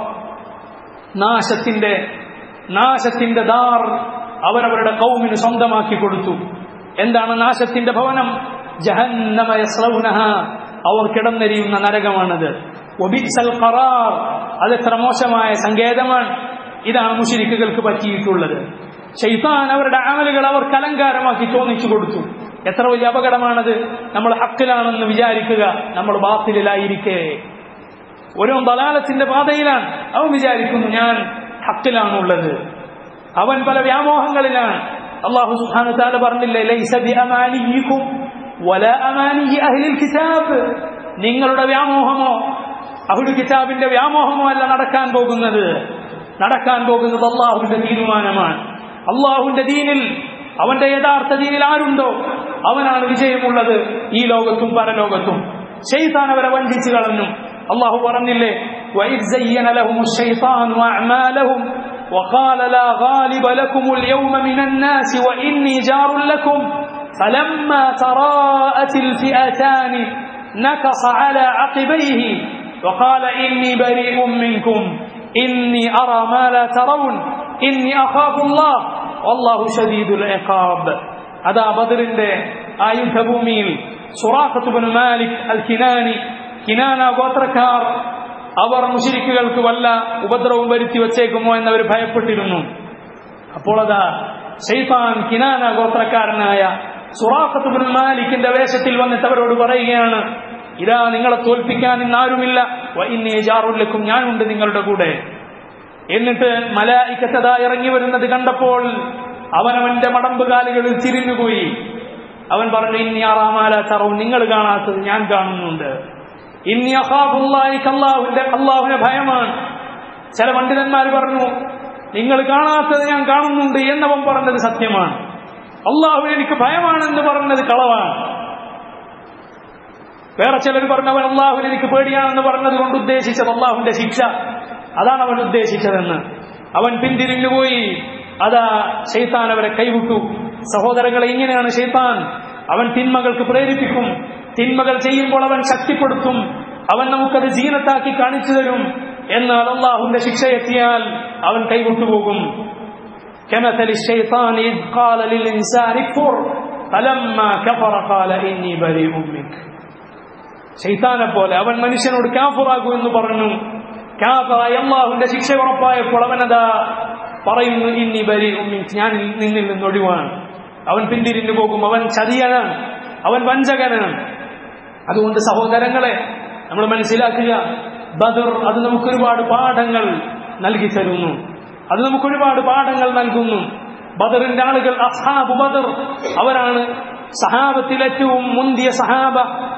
നാശത്തിന്റെ നാശത്തിന്റെ ദാർ അവരവരുടെ കൗമിന് സ്വന്തമാക്കി കൊടുത്തു എന്താണ് നാശത്തിന്റെ ഭവനം ജഹന്നമ യസ്ലൗനഹ അവർ കിടന്നെരിയുന്ന നരകമാണത് ഒബിസൽ ഖറാർ അതെത്ര മോശമായ സങ്കേതമാണ് ഇതാണ് മുഷിരിക്കുകൾക്ക് പറ്റിയിട്ടുള്ളത് ഷെയ്ത്താൻ അവരുടെ അമലുകൾ അവർക്ക് അലങ്കാരമാക്കി തോന്നിച്ചു കൊടുത്തു എത്ര വലിയ അപകടമാണത് നമ്മൾ ഹക്കിലാണെന്ന് വിചാരിക്കുക നമ്മൾ ബാത്തിലായിരിക്കെ ഓരോ ബലാലത്തിന്റെ പാതയിലാണ് അവൻ വിചാരിക്കുന്നു ഞാൻ ഹക്കിലാണുള്ളത് അവൻ പല വ്യാമോഹങ്ങളിലാണ് അള്ളാഹു സുബ്ഹാനഹു തആല പറഞ്ഞില്ലേ ലൈസ ബിഅമാനിയിക്കും വലാ അമാനി അഹ്ലിൽ കിതാബ് നിങ്ങളുടെ വ്യാമോഹമോ അഹ്ലു കിതാബിന്റെ വ്യാമോഹമോ അല്ല നടക്കാൻ പോകുന്നത് നടക്കാൻ പോകുന്നത് അള്ളാഹുവിന്റെ തീരുമാനമാണ് അള്ളാഹുവിന്റെ ദീനിൽ അവന്റെ യഥാർത്ഥ ദീനിൽ ആരുണ്ടോ അവനാണ് വിജയമുള്ളത് ഈ ലോകത്തും പരലോകത്തും ഷെയ്ത്താൻ അവരെ വഞ്ചിച്ചു കളഞ്ഞു അള്ളാഹു പറഞ്ഞില്ലേ وَإِذْ زَيَّنَ لَهُمُ الشَّيْطَانُ أَعْمَالَهُمْ وقال لا غالب لكم اليوم من الناس وإني جار لكم فلما تراءت الفئتان نكص على عقبيه وقال إني بريء منكم إني أرى ما لا ترون إني أخاف الله والله شديد العقاب هذا بدر آية ഭൂമിയിൽ സുറാഖത്ത് ബിൻ മാലിക് അൽ കിനാനി കിനാന ഗോത്രക്കാർ അവർ മുഷിരിക്കുകൾക്ക് വല്ല ഉപദ്രവം വരുത്തി വച്ചേക്കുമോ എന്നവർ ഭയപ്പെട്ടിരുന്നു അപ്പോൾ അതാ ഷെയ്ഫാൻ കിനാന ഗോത്രക്കാരനായ സുറാഖത്ത് ബിൻ മാലിക്കിന്റെ വേഷത്തിൽ വന്നിട്ട് അവരോട് പറയുകയാണ് ഇതാ നിങ്ങളെ തോൽപ്പിക്കാൻ ഇന്നാരുമില്ല ഇന്നേ ജാറുല്ലക്കും ഞാനുണ്ട് നിങ്ങളുടെ കൂടെ എന്നിട്ട് മലായിക്കത്തതാ ഇറങ്ങി വരുന്നത് കണ്ടപ്പോൾ അവനവന്റെ മടമ്പുകാലുകളിൽ തിരിഞ്ഞുപോയി അവൻ പറഞ്ഞു ഇനി ആറാമാല തറവും നിങ്ങൾ കാണാത്തത് ഞാൻ കാണുന്നുണ്ട് ഇനി അഹാബുല്ലാഹിക്ക് അള്ളാഹുവിന്റെ അള്ളാഹുവിനെ ഭയമാണ് ചില പണ്ഡിതന്മാർ പറഞ്ഞു നിങ്ങൾ കാണാത്തത് ഞാൻ കാണുന്നുണ്ട് എന്നവൻ പറഞ്ഞത് സത്യമാണ് അള്ളാഹു എനിക്ക് ഭയമാണെന്ന് പറഞ്ഞത് കളവാണ് വേറെ ചിലർ പറഞ്ഞവൻ അള്ളാഹുവിന് എനിക്ക് പേടിയാണെന്ന് പറഞ്ഞത് കൊണ്ട് ഉദ്ദേശിച്ചത് അള്ളാഹുവിന്റെ ശിക്ഷ അതാണ് അവൻ ഉദ്ദേശിച്ചതെന്ന് അവൻ പിന്തിരിഞ്ഞുപോയി അതാ ഷെയ്ത്താൻ അവരെ കൈവിട്ടു സഹോദരങ്ങളെ ഇങ്ങനെയാണ് ഷെയ്ത്താൻ അവൻ തിന്മകൾക്ക് പ്രേരിപ്പിക്കും തിന്മകൾ ചെയ്യുമ്പോൾ അവൻ ശക്തിപ്പെടുത്തും അവൻ നമുക്കത് ജീനത്താക്കി കാണിച്ചു തരും എന്നാൽ അള്ളാഹുന്റെ ശിക്ഷ എത്തിയാൽ അവൻ കൈവിട്ടുപോകും كمثل الشيطان إذ قال للإنسان اكفر فلما كفر قال إني بريء منك ഷെയ്ത്താനെ പോലെ അവൻ മനുഷ്യനോട് കാഫറാകൂ എന്ന് പറഞ്ഞു കാഫറായി അള്ളാഹുവിന്റെ ശിക്ഷ ഉറപ്പായപ്പോൾ അവനതാ പറയുന്നു ഇന്നി ബരി ഞാൻ നിന്നിൽ നിന്ന് ഒഴിവാണ് അവൻ പിന്തിരിഞ്ഞു പോകും അവൻ ചതിയനാണ് അവൻ വഞ്ചകനാണ് അതുകൊണ്ട് സഹോദരങ്ങളെ നമ്മൾ മനസ്സിലാക്കുക ബദർ അത് നമുക്ക് ഒരുപാട് പാഠങ്ങൾ നൽകി തരുന്നു അത് നമുക്ക് ഒരുപാട് പാഠങ്ങൾ നൽകുന്നു ബദറിന്റെ ആളുകൾ അസ്ഹാബ് ബദർ അവരാണ് സഹാബത്തിൽ ഏറ്റവും മുന്തിയ സഹാബ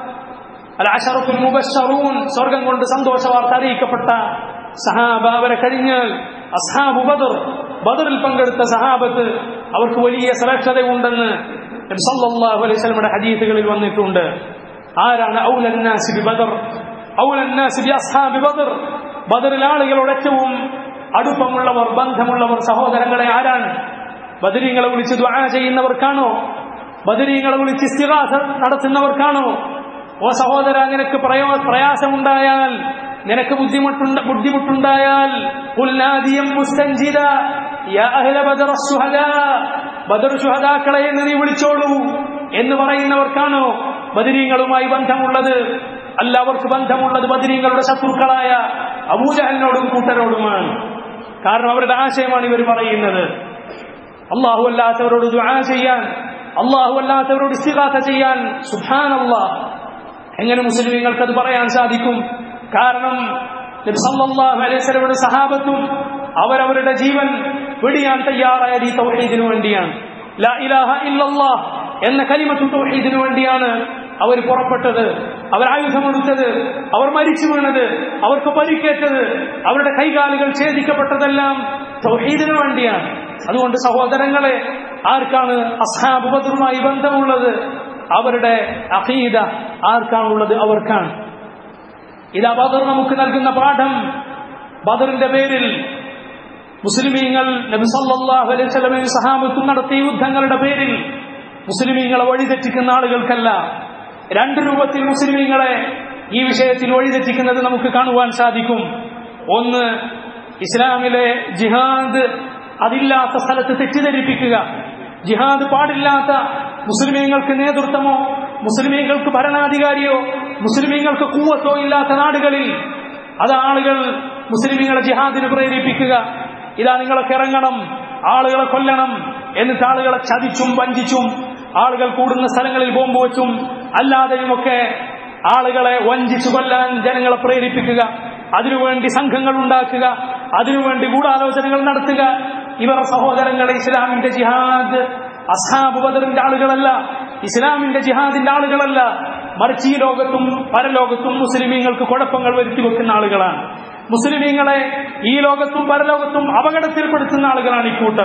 അൽ മുബശ്ശറൂൻ സ്വർഗം കൊണ്ട് സന്തോഷ വാർത്ത അറിയിക്കപ്പെട്ട സഹാബ അവരെ കഴിഞ്ഞാൽ അസ്ഹാബ് ബദർ ബദറിൽ പങ്കെടുത്ത സഹാബത്ത് അവർക്ക് വലിയ ശ്രേഷ്ഠതയുണ്ടെന്ന് സല്ലല്ലാഹു അലൈഹി വസല്ലമയുടെ ഹദീസുകളിൽ വന്നിട്ടുണ്ട് ആരാണ് ഔലന്നാസി ബി ബദർ ഔലന്നാസി ബി അസ്ഹാബി ബദർ ബദറിൽ ആളുകളോട് ഏറ്റവും അടുപ്പമുള്ളവർ ബന്ധമുള്ളവർ സഹോദരങ്ങളെ ആരാണ് ബദരീങ്ങളെ വിളിച്ച് ദ്വാ ചെയ്യുന്നവർക്കാണോ ബദരീങ്ങളെ വിളിച്ച് ഇസ്തിഗാസ നടത്തുന്നവർക്കാണോ ഓ സഹോദര നിനക്ക് പ്രയോ പ്രയാസമുണ്ടായാൽ നിനക്ക് ബുദ്ധിമുട്ടുണ്ട് ബുദ്ധിമുട്ടുണ്ടായാൽ ഉൽനാദിയം മുസ്തഞ്ചിത യാ അഹ്ല ബദർ അസ്സുഹദാ ബദർ ശുഹദാക്കളെ എന്ന് നീ വിളിച്ചോളൂ എന്ന് പറയുന്നവർക്കാണോ ബദരീങ്ങളുമായി ബന്ധമുള്ളത് അല്ല അവർക്ക് ബന്ധമുള്ളത് ബദരീങ്ങളുടെ ശത്രുക്കളായ അബൂജഹലിനോടും കൂട്ടരോടുമാണ് കാരണം അവരുടെ ആശയമാണ് ഇവർ പറയുന്നത് അള്ളാഹു അല്ലാത്തവരോട് ദുആ ചെയ്യാൻ അള്ളാഹു അല്ലാത്തവരോട് ഇസ്തിഗാസ ചെയ്യാൻ സുഹാൻ അള്ളാഹ് എങ്ങനെ മുസ്ലിമീങ്ങൾക്ക് അത് പറയാൻ സാധിക്കും കാരണം അലൈഹിസ്വലയുടെ സഹാബത്തും അവരവരുടെ ജീവൻ വെടിയാൻ തയ്യാറായത് ഈ തൗഹീദിനു വേണ്ടിയാണ് ലാ ഇലാഹ ഇല്ലല്ലാഹ് എന്ന കലിമത്തു തൗഹീദിനു വേണ്ടിയാണ് അവർ പുറപ്പെട്ടത് അവർ ആയുധമെടുത്തത് അവർ മരിച്ചു വീണത് അവർക്ക് പരിക്കേറ്റത് അവരുടെ കൈകാലുകൾ ഛേദിക്കപ്പെട്ടതെല്ലാം തൗഹീദിനു വേണ്ടിയാണ് അതുകൊണ്ട് സഹോദരങ്ങളെ ആർക്കാണ് അസ്ഹാബ് ബദറുമായി ബന്ധമുള്ളത് അവരുടെ അഖീദ ആർക്കാണുള്ളത് അവർക്കാണ് ഇതാ ബദർ നമുക്ക് നൽകുന്ന പാഠം ബദറിന്റെ പേരിൽ മുസ്ലിമീങ്ങൾ നബി സല്ലല്ലാഹു അലൈഹി വസല്ലമയും സഹാബത്തും നടത്തിയ യുദ്ധങ്ങളുടെ പേരിൽ മുസ്ലിമീങ്ങളെ വഴിതെറ്റിക്കുന്ന ആളുകൾക്കല്ല രണ്ട് രൂപത്തിൽ മുസ്ലിമീങ്ങളെ ഈ വിഷയത്തിൽ വഴിതെറ്റിക്കുന്നത് നമുക്ക് കാണുവാൻ സാധിക്കും ഒന്ന് ഇസ്ലാമിലെ ജിഹാദ് അതില്ലാത്ത സ്ഥലത്ത് തെറ്റിദ്ധരിപ്പിക്കുക ജിഹാദ് പാടില്ലാത്ത മുസ്ലിമീങ്ങൾക്ക് നേതൃത്വമോ മുസ്ലിമീങ്ങൾക്ക് ഭരണാധികാരിയോ മുസ്ലിമീങ്ങൾക്ക് കൂവത്തോ ഇല്ലാത്ത നാടുകളിൽ അത് ആളുകൾ മുസ്ലിമീങ്ങളെ ജിഹാദിന് പ്രേരിപ്പിക്കുക ഇതാ നിങ്ങളൊക്കെ ഇറങ്ങണം ആളുകളെ കൊല്ലണം എന്നിട്ട് ആളുകളെ ചതിച്ചും വഞ്ചിച്ചും ആളുകൾ കൂടുന്ന സ്ഥലങ്ങളിൽ ബോംബ് വെച്ചും അല്ലാതെയുമൊക്കെ ആളുകളെ വഞ്ചിച്ചു കൊല്ലാൻ ജനങ്ങളെ പ്രേരിപ്പിക്കുക അതിനുവേണ്ടി സംഘങ്ങൾ ഉണ്ടാക്കുക അതിനുവേണ്ടി ഗൂഢാലോചനകൾ നടത്തുക ഇവർ സഹോദരങ്ങളെ ഇസ്ലാമിന്റെ ജിഹാദ് അസ്ഹാബ് ബദറിന്റെ ആളുകളല്ല ഇസ്ലാമിന്റെ ജിഹാദിന്റെ ആളുകളല്ല മറിച്ച് ഈ ലോകത്തും പരലോകത്തും മുസ്ലിമീങ്ങൾക്ക് കുഴപ്പങ്ങൾ വരുത്തി വെക്കുന്ന ആളുകളാണ് മുസ്ലിമീങ്ങളെ ഈ ലോകത്തും പരലോകത്തും അപകടത്തിൽപ്പെടുത്തുന്ന ആളുകളാണ് ഈ കൂട്ടർ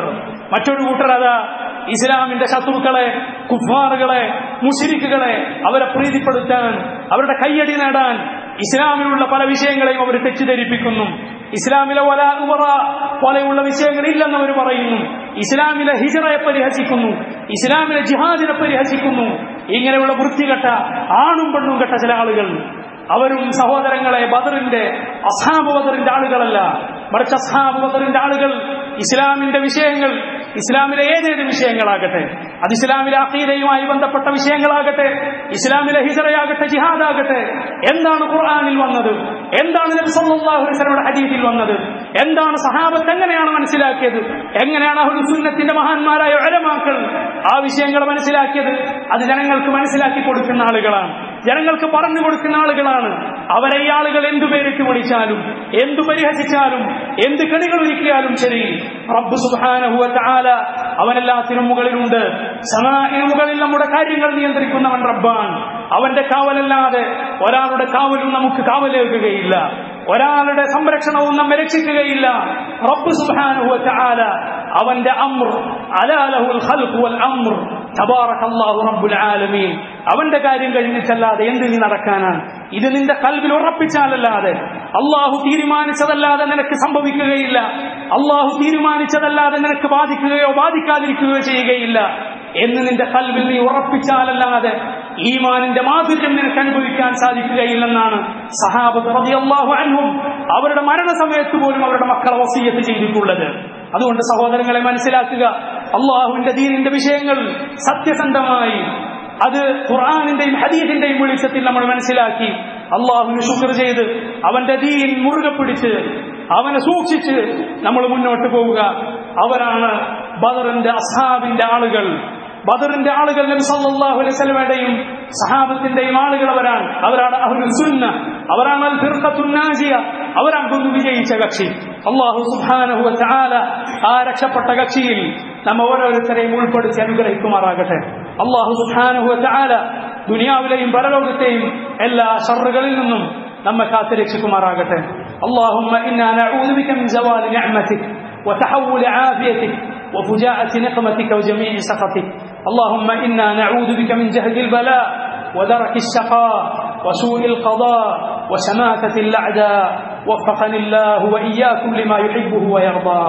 മറ്റൊരു കൂട്ടർ അതാ ഇസ്ലാമിന്റെ ശത്രുക്കളെ കുഫാറുകളെ മുഷിരിക്കുകളെ അവരെ പ്രീതിപ്പെടുത്താൻ അവരുടെ കയ്യടി നേടാൻ ഇസ്ലാമിലുള്ള പല വിഷയങ്ങളെയും അവർ തെറ്റിദ്ധരിപ്പിക്കുന്നു ഇസ്ലാമിലെ വല ഉവറ പോലെയുള്ള വിഷയങ്ങൾ ഇല്ലെന്ന് അവർ പറയുന്നു ഇസ്ലാമിലെ ഹിജറയെ പരിഹസിക്കുന്നു ഇസ്ലാമിലെ ജിഹാദിനെ പരിഹസിക്കുന്നു ഇങ്ങനെയുള്ള വൃത്തികെട്ട ആണും പെണ്ണും കെട്ട ചില ആളുകൾ അവരും സഹോദരങ്ങളെ ബദറിന്റെ അസാബ് ബദറിന്റെ ആളുകളല്ല മറിച്ച് അസാബ് ബദറിന്റെ ആളുകൾ ഇസ്ലാമിന്റെ വിഷയങ്ങൾ ഇസ്ലാമിലെ ഏതേത് വിഷയങ്ങളാകട്ടെ അത് ഇസ്ലാമിലെ അഖീദയുമായി ബന്ധപ്പെട്ട വിഷയങ്ങളാകട്ടെ ഇസ്ലാമിലെ ഹിജറയാകട്ടെ ജിഹാദാകട്ടെ എന്താണ് ഖുർആനിൽ വന്നത് എന്താണ് നബി സല്ലല്ലാഹു അലൈഹി വസല്ലമയുടെ ഹദീസിൽ വന്നത് എന്താണ് സഹാബത്ത് എങ്ങനെയാണ് മനസ്സിലാക്കിയത് എങ്ങനെയാണ് അഹ്ലു സുന്നത്തിന്റെ മഹാന്മാരായ ഉലമാക്കൾ ആ വിഷയങ്ങൾ മനസ്സിലാക്കിയത് അത് ജനങ്ങൾക്ക് മനസ്സിലാക്കി കൊടുക്കുന്ന ആളുകളാണ് ജനങ്ങൾക്ക് പറഞ്ഞു കൊടുക്കുന്ന ആളുകളാണ് അവരെ ഈ ആളുകൾ എന്തു പേരിട്ട് വിളിച്ചാലും എന്തു പരിഹസിച്ചാലും എന്ത് കണികൾ ഒരുക്കിയാലും ശരി റബ്ബ് സുബ്ഹാനഹു വ തആല അവനെല്ലാത്തിനും മുകളിലുണ്ട് സമാഇന് മുകളിൽ നമ്മുടെ കാര്യങ്ങൾ നിയന്ത്രിക്കുന്നവൻ റബ്ബാൻ അവന്റെ കാവലല്ലാതെ ഒരാളുടെ കാവലും നമുക്ക് കാവലേകുകയില്ല ഒരാളുടെ സംരക്ഷണവും നമ്മെ രക്ഷിക്കുകയില്ല റബ്ബ് സുബ്ഹാനഹു വ തആല അവന്റെ അമ്ർ അലാ ലഹുൽ ഖൽഖ് വൽ അമ്ർ തബാറകല്ലാഹു റബ്ബുൽ ആലമീൻ അവന്റെ കാര്യം കഴിഞ്ഞിട്ടല്ലാതെ എന്ത് നീ നടക്കാനാണ് ഇത് നിന്റെ കൽവിൽ ഉറപ്പിച്ചാലല്ലാതെ അള്ളാഹു തീരുമാനിച്ചതല്ലാതെ നിനക്ക് സംഭവിക്കുകയില്ല അള്ളാഹു തീരുമാനിച്ചതല്ലാതെ നിനക്ക് ബാധിക്കുകയോ ബാധിക്കാതിരിക്കുകയോ ചെയ്യുകയില്ല എന്ന് നിന്റെ കൽവിൽ നീ ഉറപ്പിച്ചാലല്ലാതെ ഈമാനിന്റെ മാധുര്യം നിനക്ക് അനുഭവിക്കാൻ സാധിക്കുകയില്ലെന്നാണ് സഹാബത്ത് റളിയല്ലാഹു അൻഹും അവരുടെ മരണസമയത്ത് പോലും അവരുടെ മക്കളെ വസീയത്ത് ചെയ്തിട്ടുള്ളത് അതുകൊണ്ട് സഹോദരങ്ങളെ മനസ്സിലാക്കുക അള്ളാഹുവിന്റെ ദീനിന്റെ വിഷയങ്ങൾ സത്യസന്ധമായി അത് ഖുർആാനിന്റെയും ഹദീദിന്റെയും വെളിച്ചത്തിൽ നമ്മൾ മനസ്സിലാക്കി അള്ളാഹുവിന് ശുക്ർ ചെയ്ത് അവന്റെ ദീൻ മുറുകെ പിടിച്ച് അവനെ സൂക്ഷിച്ച് നമ്മൾ മുന്നോട്ട് പോവുക അവരാണ് ബദറിന്റെ അസാബിന്റെ ആളുകൾ ബദറിന്റെ ആളുകൾ നബി സല്ലല്ലാഹു അലൈഹി വസല്ലമയുടെയും സഹാബത്തിന്റെയും ആളുകൾ അവരാണ് അവരാണ് അഹ്ലുൽ സുന്ന അവരാണ് അൽ ഫിർഖത്തുൻ നാജിയ അവരാണ് കൊണ്ട് വിജയിച്ച കക്ഷി അല്ലാഹു സുബ്ഹാനഹു വ തആല ആ രക്ഷപ്പെട്ട കക്ഷിയിൽ നമ്മ ഓരോരുത്തരെയും ഉൾപ്പെടുത്തി അനുഗ്രഹിക്കുമാറാകട്ടെ അല്ലാഹു സുബ്ഹാനഹു വ തആല ദുനിയാവിലെയും പരലോകത്തെയും എല്ലാ ഷറുകളിൽ നിന്നും നമ്മെ കാത്തുരക്ഷിക്കുമാറാകട്ടെ اللهم إنا نعوذ بك من زوال نعمتك وتحول عافيتك وفجاءة نقمتك وجميع سخطك اللهم إنا نعوذ بك من جهد البلاء ودرك الشقاء وسوء القضاء وشماتة الأعداء وفقني الله وإياكم لما يحبه ويرضاه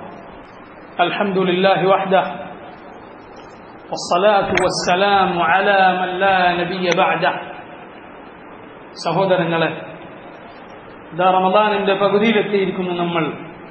الحمد لله وحده والصلاة والسلام على من لا نبي بعده സഹോദരങ്ങളെ ഇതാ റമദാനിന്റെ പകുതിയിലെത്തിയിരിക്കുന്നു നമ്മൾ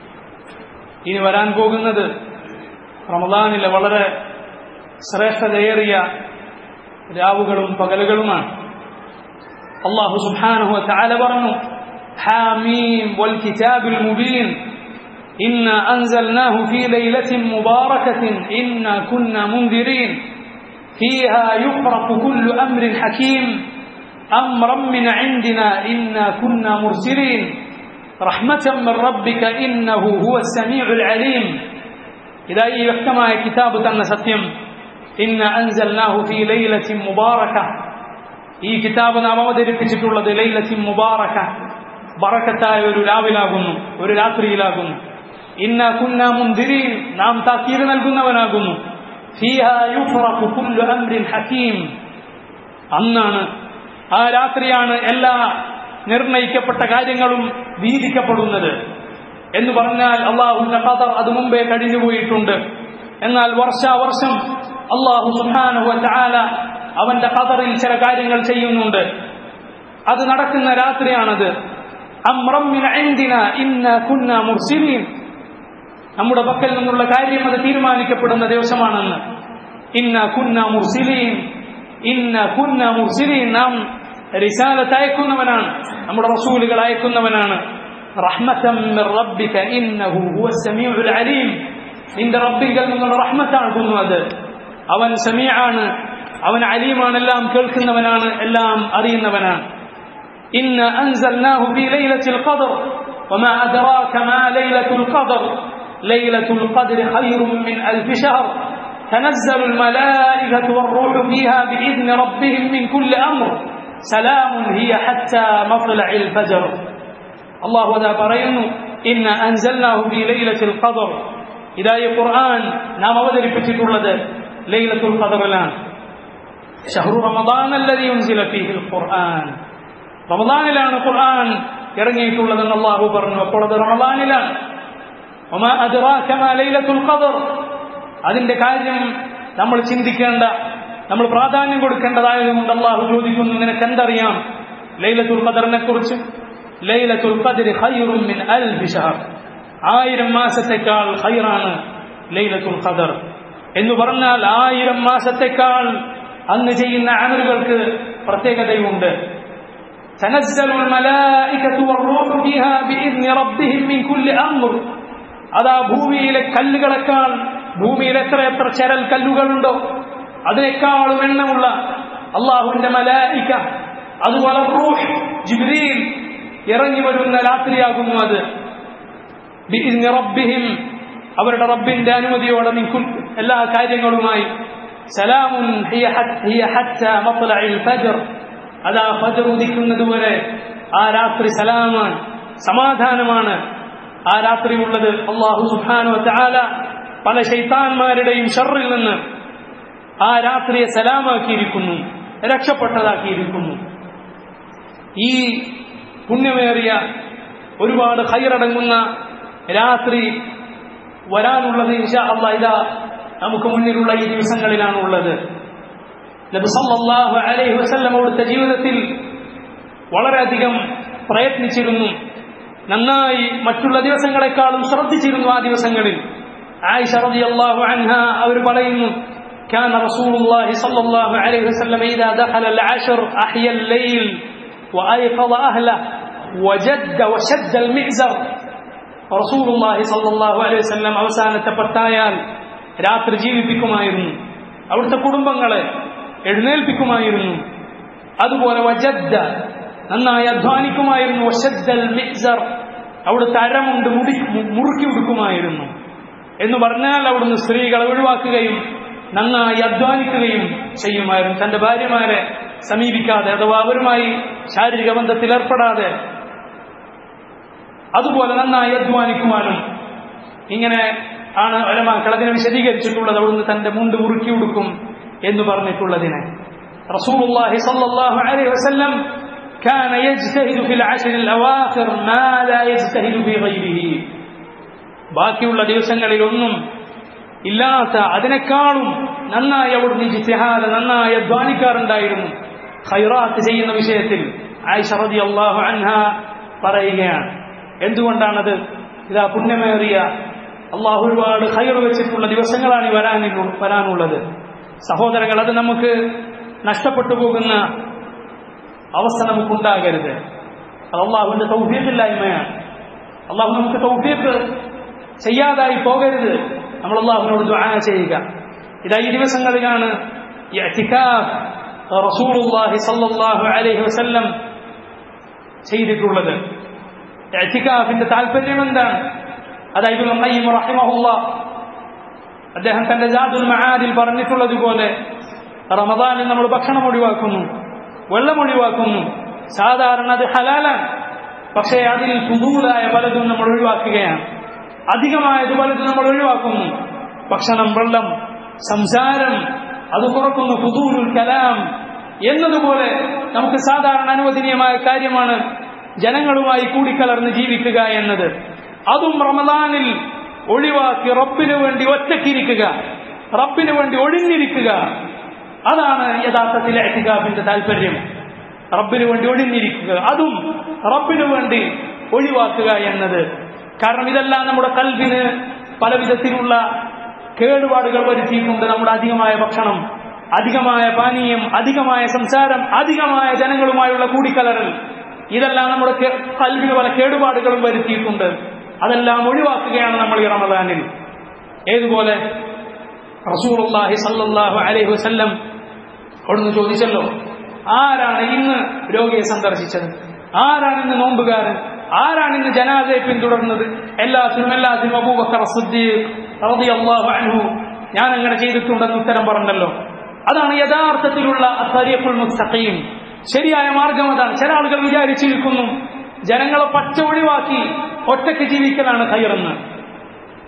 ഇനി വരാൻ പോകുന്നത് റമദാനിലെ വളരെ ശ്രേഷ്ഠതയേറിയ രാവുകളും പകലുകളുമാണ് അള്ളാഹു സുബ്ഹാനഹു തആല പറഞ്ഞു حاميم والكتاب المبين إنا أنزلناه في ليلة مباركة إنا كنا منذرين فيها يفرق كل أمر حكيم أمرا من عندنا إنا كنا مرسلين رحمة من ربك إنه هو السميع العليم إذا يحكم كتاب تن ستيم إنا أنزلناه في ليلة مباركة ഈ കിതാബ് നാം അവതരിപ്പിച്ചിട്ടുള്ളത് ലൈലത്തിൻ മുബാറക ബറക്കത്തായ ഒരു രാവിലാകുന്നു ഒരു രാത്രിയിലാകുന്നു ഇന്ന കുന്ന മുന്തിരീൻ നാം താക്കീര് നൽകുന്നവനാകുന്നു ഫീഹാ യുഫ്റഖു കുല്ലു അംരിൻ ഹകീം അന്നാണ് ആ രാത്രിയാണ് എല്ലാ നിർണയിക്കപ്പെട്ട കാര്യങ്ങളും വീതിക്കപ്പെടുന്നത് എന്ന് പറഞ്ഞാൽ അള്ളാഹുവിന്റെ ഖദർ അത് മുമ്പേ കഴിഞ്ഞുപോയിട്ടുണ്ട് എന്നാൽ വർഷാവർഷം അള്ളാഹു സുഹാനുഹ ചാല അവന്റെ ഖദറിൽ ചില കാര്യങ്ങൾ ചെയ്യുന്നുണ്ട് അത് നടക്കുന്ന രാത്രിയാണത് നമ്മുടെ പക്കൽ നിന്നുള്ള കാര്യം അത് തീരുമാനിക്കപ്പെടുന്ന ദിവസമാണെന്ന് ഇന്ന കുന്ന മുർസിലീൻ ഇന്ന കുന്ന മുർസിലീൻ നാം റിസാലത്ത് അയക്കുന്നവനാണ് നമ്മുടെ റസൂലുകൾ അയക്കുന്നവനാണ് റഹ്മത്തം റബ്ബിക ഇന്നഹു ഹുവ സമീഉൽ അലീം നിന്റെ റബ്ബിങ്കൽ നിന്നുള്ള റഹ്മത്താകുന്നു അത് അവൻ സമീആണ് അവൻ അലീമാണ് എല്ലാം കേൾക്കുന്നവനാണ് എല്ലാം അറിയുന്നവനാണ് إن أنزلناه في ليلة القدر وما أدراك ما ليلة القدر ليلة القدر خير من ألف شهر تنزل الملائكة والروح فيها بإذن ربهم من كل أمر سلام هي حتى مطلع الفجر الله ذا برين إن أنزلناه في ليلة القدر ഇതായി ഖുർആൻ നാം അവതരിപ്പിച്ചിട്ടുള്ളത് ലൈലത്തുൽ ഖദറിലാണ് ഷഹ്റു റമദാൻ അല്ലദീ ഉൻസില ഫീഹിൽ ഖുർആൻ റമദാനിലാണ് ഖുർആൻ ഇറങ്ങിയിട്ടുള്ളതെന്ന് അള്ളാഹു പറഞ്ഞു അപ്പോൾ അത് റമദാനിലാണ് വമാ അദ്റാക മാ ലൈലത്തുൽ ഖദർ അതിന്റെ കാര്യം നമ്മൾ ചിന്തിക്കേണ്ട നമ്മൾ പ്രാധാന്യം കൊടുക്കേണ്ടതായതുകൊണ്ട് അള്ളാഹു ചോദിക്കുന്നു നിനക്ക് എന്തറിയാം ലൈലത്തുൽ ഖദറിനെ കുറിച്ച് ലൈലത്തുൽ ഖദർ ഖൈറുൻ മിൻ അൽഫി ഷഹർ ആയിരം മാസത്തെക്കാൾ ഖൈറാണ് ലൈലത്തുൽ ഖദർ എന്ന് പറഞ്ഞാൽ ആയിരം മാസത്തെക്കാൾ അന്ന് ചെയ്യുന്ന അമലുകൾക്ക് പ്രത്യേകതയുണ്ട് تنزل الملائكة والروح فيها بإذن ربهم من كل أمر അതാ ഭൂമിയിലെ കല്ലുകളെക്കാൾ ഭൂമിയിൽ എത്ര എത്ര ചരൽ കല്ലുകളുണ്ടോ അതിനേക്കാളും എണ്ണമുള്ള അള്ളാഹുവിന്റെ മലായിക്ക അതുപോലെ റൂഹ് ജിബ്രീൽ ഇറങ്ങി വരുന്ന രാത്രിയാകുന്നു അത് ബിഇذن റബ്ബിഹിം അവരുടെ റബ്ബിന്റെ അനുമതിയോടെ നിൽക്കും എല്ലാ കാര്യങ്ങളുമായി സലാമുൻ ഹിയ ഹത്ത് ഹിയ ഹത്ത മത്ലഇൽ ഫജ്ർ അതാ ഫജ്ർ ഉദിക്കുന്നത് വരെ ആ രാത്രി സലാമാണ് സമാധാനമാണ് ആ രാത്രി ഉള്ളത് അള്ളാഹു സുബ്ഹാനഹു വതആല പല ശൈത്താന്മാരുടെയും ഷർറിൽ നിന്ന് ആ രാത്രിയെ സലാമാക്കിയിരിക്കുന്നു രക്ഷപ്പെട്ടതാക്കിയിരിക്കുന്നു ഈ പുണ്യമേറിയ ഒരുപാട് ഹൈറടങ്ങുന്ന രാത്രി വരാനുള്ളത് ഇൻഷാ അള്ളാ ഇതാ നമുക്ക് മുന്നിലുള്ള ഈ ദിവസങ്ങളിലാണ് ഉള്ളത് നബി സല്ലല്ലാഹു അലൈഹി വസല്ലം അവിടുത്തെ ജീവിതത്തിൽ വളരെയധികം പ്രയത്നിച്ചിരുന്നു നന്നായി മറ്റുള്ള ദിവസങ്ങളെക്കാളും ശ്രദ്ധിച്ചിരുന്നു ആ ദിവസങ്ങളിൽ ആയിഷ റളിയല്ലാഹു അൻഹ അവർ പറയുന്നു كان رسول الله صلى الله عليه وسلم إذا دخل العشر أحيا الليل وأيقظ أهله وجد وشد المئزر رسول الله صلى الله عليه وسلم അവസാനത്തെ പത്തായാൽ രാത്രി ജീവിപ്പിക്കുമായിരുന്നു അവിടുത്തെ കുടുംബങ്ങളെ എഴുന്നേൽപ്പിക്കുമായിരുന്നു അതുപോലെ വജദ്ദ നന്നായി അധ്വാനിക്കുമായിരുന്നു വശദ്ദൽ മിക്സർ അവിടുത്തെ അരമുണ്ട് മുടി മുറുക്കി ഉടുക്കുമായിരുന്നു എന്ന് പറഞ്ഞാൽ അവിടുന്ന് സ്ത്രീകളെ ഒഴിവാക്കുകയും നന്നായി അധ്വാനിക്കുകയും ചെയ്യുമായിരുന്നു തന്റെ ഭാര്യമാരെ സമീപിക്കാതെ അഥവാ അവരുമായി ശാരീരിക ബന്ധത്തിൽ ഏർപ്പെടാതെ അതുപോലെ നന്നായി അധ്വാനിക്കുവാനും ഇങ്ങനെ ആണ് ഒലമാക്കൾ അതിനെ വിശദീകരിച്ചിട്ടുള്ളത് അവിടുന്ന് തന്റെ മുണ്ട് മുറുക്കി ഉടുക്കും എന്ന് പറഞ്ഞിട്ടുള്ളതിനെ റസൂലുള്ളാഹി സ്വല്ലല്ലാഹു അലൈഹി വസല്ലം كان يجتهد في العشر الأواخر ما لا يجتهد في غيره ബാക്കിയുള്ള ദിവസങ്ങളിലൊന്നും ഇല്ലാത്ത അതിനേക്കാളും നന്നായി അവിടുന്ന് ജിത്തിഹാദ് നന്നായി അധ്വാനിക്കാറുണ്ടായിരുന്നു ഖൈറാത്ത് ചെയ്യുന്ന വിഷയത്തിൽ ആയിഷ റളിയല്ലാഹു അൻഹ പറയുകയാണ് എന്തുകൊണ്ടാണത് ഇതാ പുണ്യമേറിയ അള്ളാഹു ഒരുപാട് ഖൈർ വെച്ചിട്ടുള്ള ദിവസങ്ങളാണ് ഈ വരാനില്ല വരാനുള്ളത് സഹോദരങ്ങൾ അത് നമുക്ക് നഷ്ടപ്പെട്ടു പോകുന്ന അവസ്ഥ നമുക്കുണ്ടാകരുത് അത് അള്ളാഹുവിന്റെ തൗഫീഖില്ലായ്മയാണ് അള്ളാഹു നമുക്ക് തൗഫീഖ് ചെയ്യാതായി പോകരുത് നമ്മൾ അള്ളാഹുവിനോട് ദുആ ചെയ്യുക ഇതാ ഈ ദിവസങ്ങളിലാണ് ഈ അറ്റിക്കാഫ് റസൂലുള്ളാഹി സല്ലല്ലാഹു അലൈഹി വസല്ലം ചെയ്തിട്ടുള്ളത് എത്തിക്കാഫിന്റെ താല്പര്യം എന്താണ് അതായത് ഖയ്യിം റഹിമഹുള്ള അദ്ദേഹം തന്റെ ജാദുൽ മആദിൽ പറഞ്ഞിട്ടുള്ളതുപോലെ റമദാനിൽ നമ്മൾ ഭക്ഷണം ഒഴിവാക്കുന്നു വെള്ളം ഒഴിവാക്കുന്നു സാധാരണ അത് ഹലാലാണ് പക്ഷേ അതിൽ പുതൂലായ പലതും നമ്മൾ ഒഴിവാക്കുകയാണ് അധികമായത് പലതും നമ്മൾ ഒഴിവാക്കുന്നു ഭക്ഷണം വെള്ളം സംസാരം അത് കുറക്കുന്നു പുതൂലുൽ കലാം എന്നതുപോലെ നമുക്ക് സാധാരണ അനുവദനീയമായ കാര്യമാണ് ജനങ്ങളുമായി കൂടിക്കലർന്ന് ജീവിക്കുക എന്നത് അതും റമദാനിൽ ഒഴിവാക്കി റബ്ബിനു വേണ്ടി ഒറ്റക്കിരിക്കുക റബ്ബിനു വേണ്ടി ഒഴിഞ്ഞിരിക്കുക അതാണ് യഥാർത്ഥത്തിൽ എഹ്തികാഫിന്റെ താല്പര്യം റബ്ബിനു വേണ്ടി ഒഴിഞ്ഞിരിക്കുക അതും റബ്ബിനു വേണ്ടി ഒഴിവാക്കുക എന്നത് കാരണം ഇതെല്ലാം നമ്മുടെ കൽവിന് പല വിധത്തിലുള്ള കേടുപാടുകൾ വരുത്തിയിട്ടുണ്ട് നമ്മുടെ അധികമായ ഭക്ഷണം അധികമായ പാനീയം അധികമായ സംസാരം അധികമായ ജനങ്ങളുമായുള്ള കൂടിക്കലറൽ ഇതെല്ലാം നമ്മുടെ കൽവിന് പല കേടുപാടുകളും വരുത്തിയിട്ടുണ്ട് അതെല്ലാം ഒഴിവാക്കുകയാണ് നമ്മൾ ഈ റമദാനിൽ ഏതുപോലെ റസൂലുള്ളാഹി സല്ലല്ലാഹു അലൈഹി വസല്ലം അവിടുന്ന് ചോദിച്ചല്ലോ ആരാണ് ഇന്ന് രോഗിയെ സന്ദർശിച്ചത് ആരാണ് ഇന്ന് നോമ്പുകാരൻ ആരാണ് ഇന്ന് ജനാസയെ പിന്തുടർന്നത് എല്ലാത്തിനും എല്ലാത്തിനും അബൂബക്കർ സിദ്ദീഖ് റളിയല്ലാഹു അൻഹു ഞാൻ അങ്ങനെ ചെയ്തിട്ടുണ്ടെന്ന് ഉത്തരം പറഞ്ഞല്ലോ അതാണ് യഥാർത്ഥത്തിലുള്ള അത്തരിയപ്പുൽ മുസ്തഖീം ശരിയായ മാർഗം അതാണ് ചില ആളുകൾ വിചാരിച്ചിരിക്കുന്നു ജനങ്ങളെ പച്ച ഒഴിവാക്കി ഒറ്റയ്ക്ക് ജീവിക്കലാണ് ഖൈറെന്ന്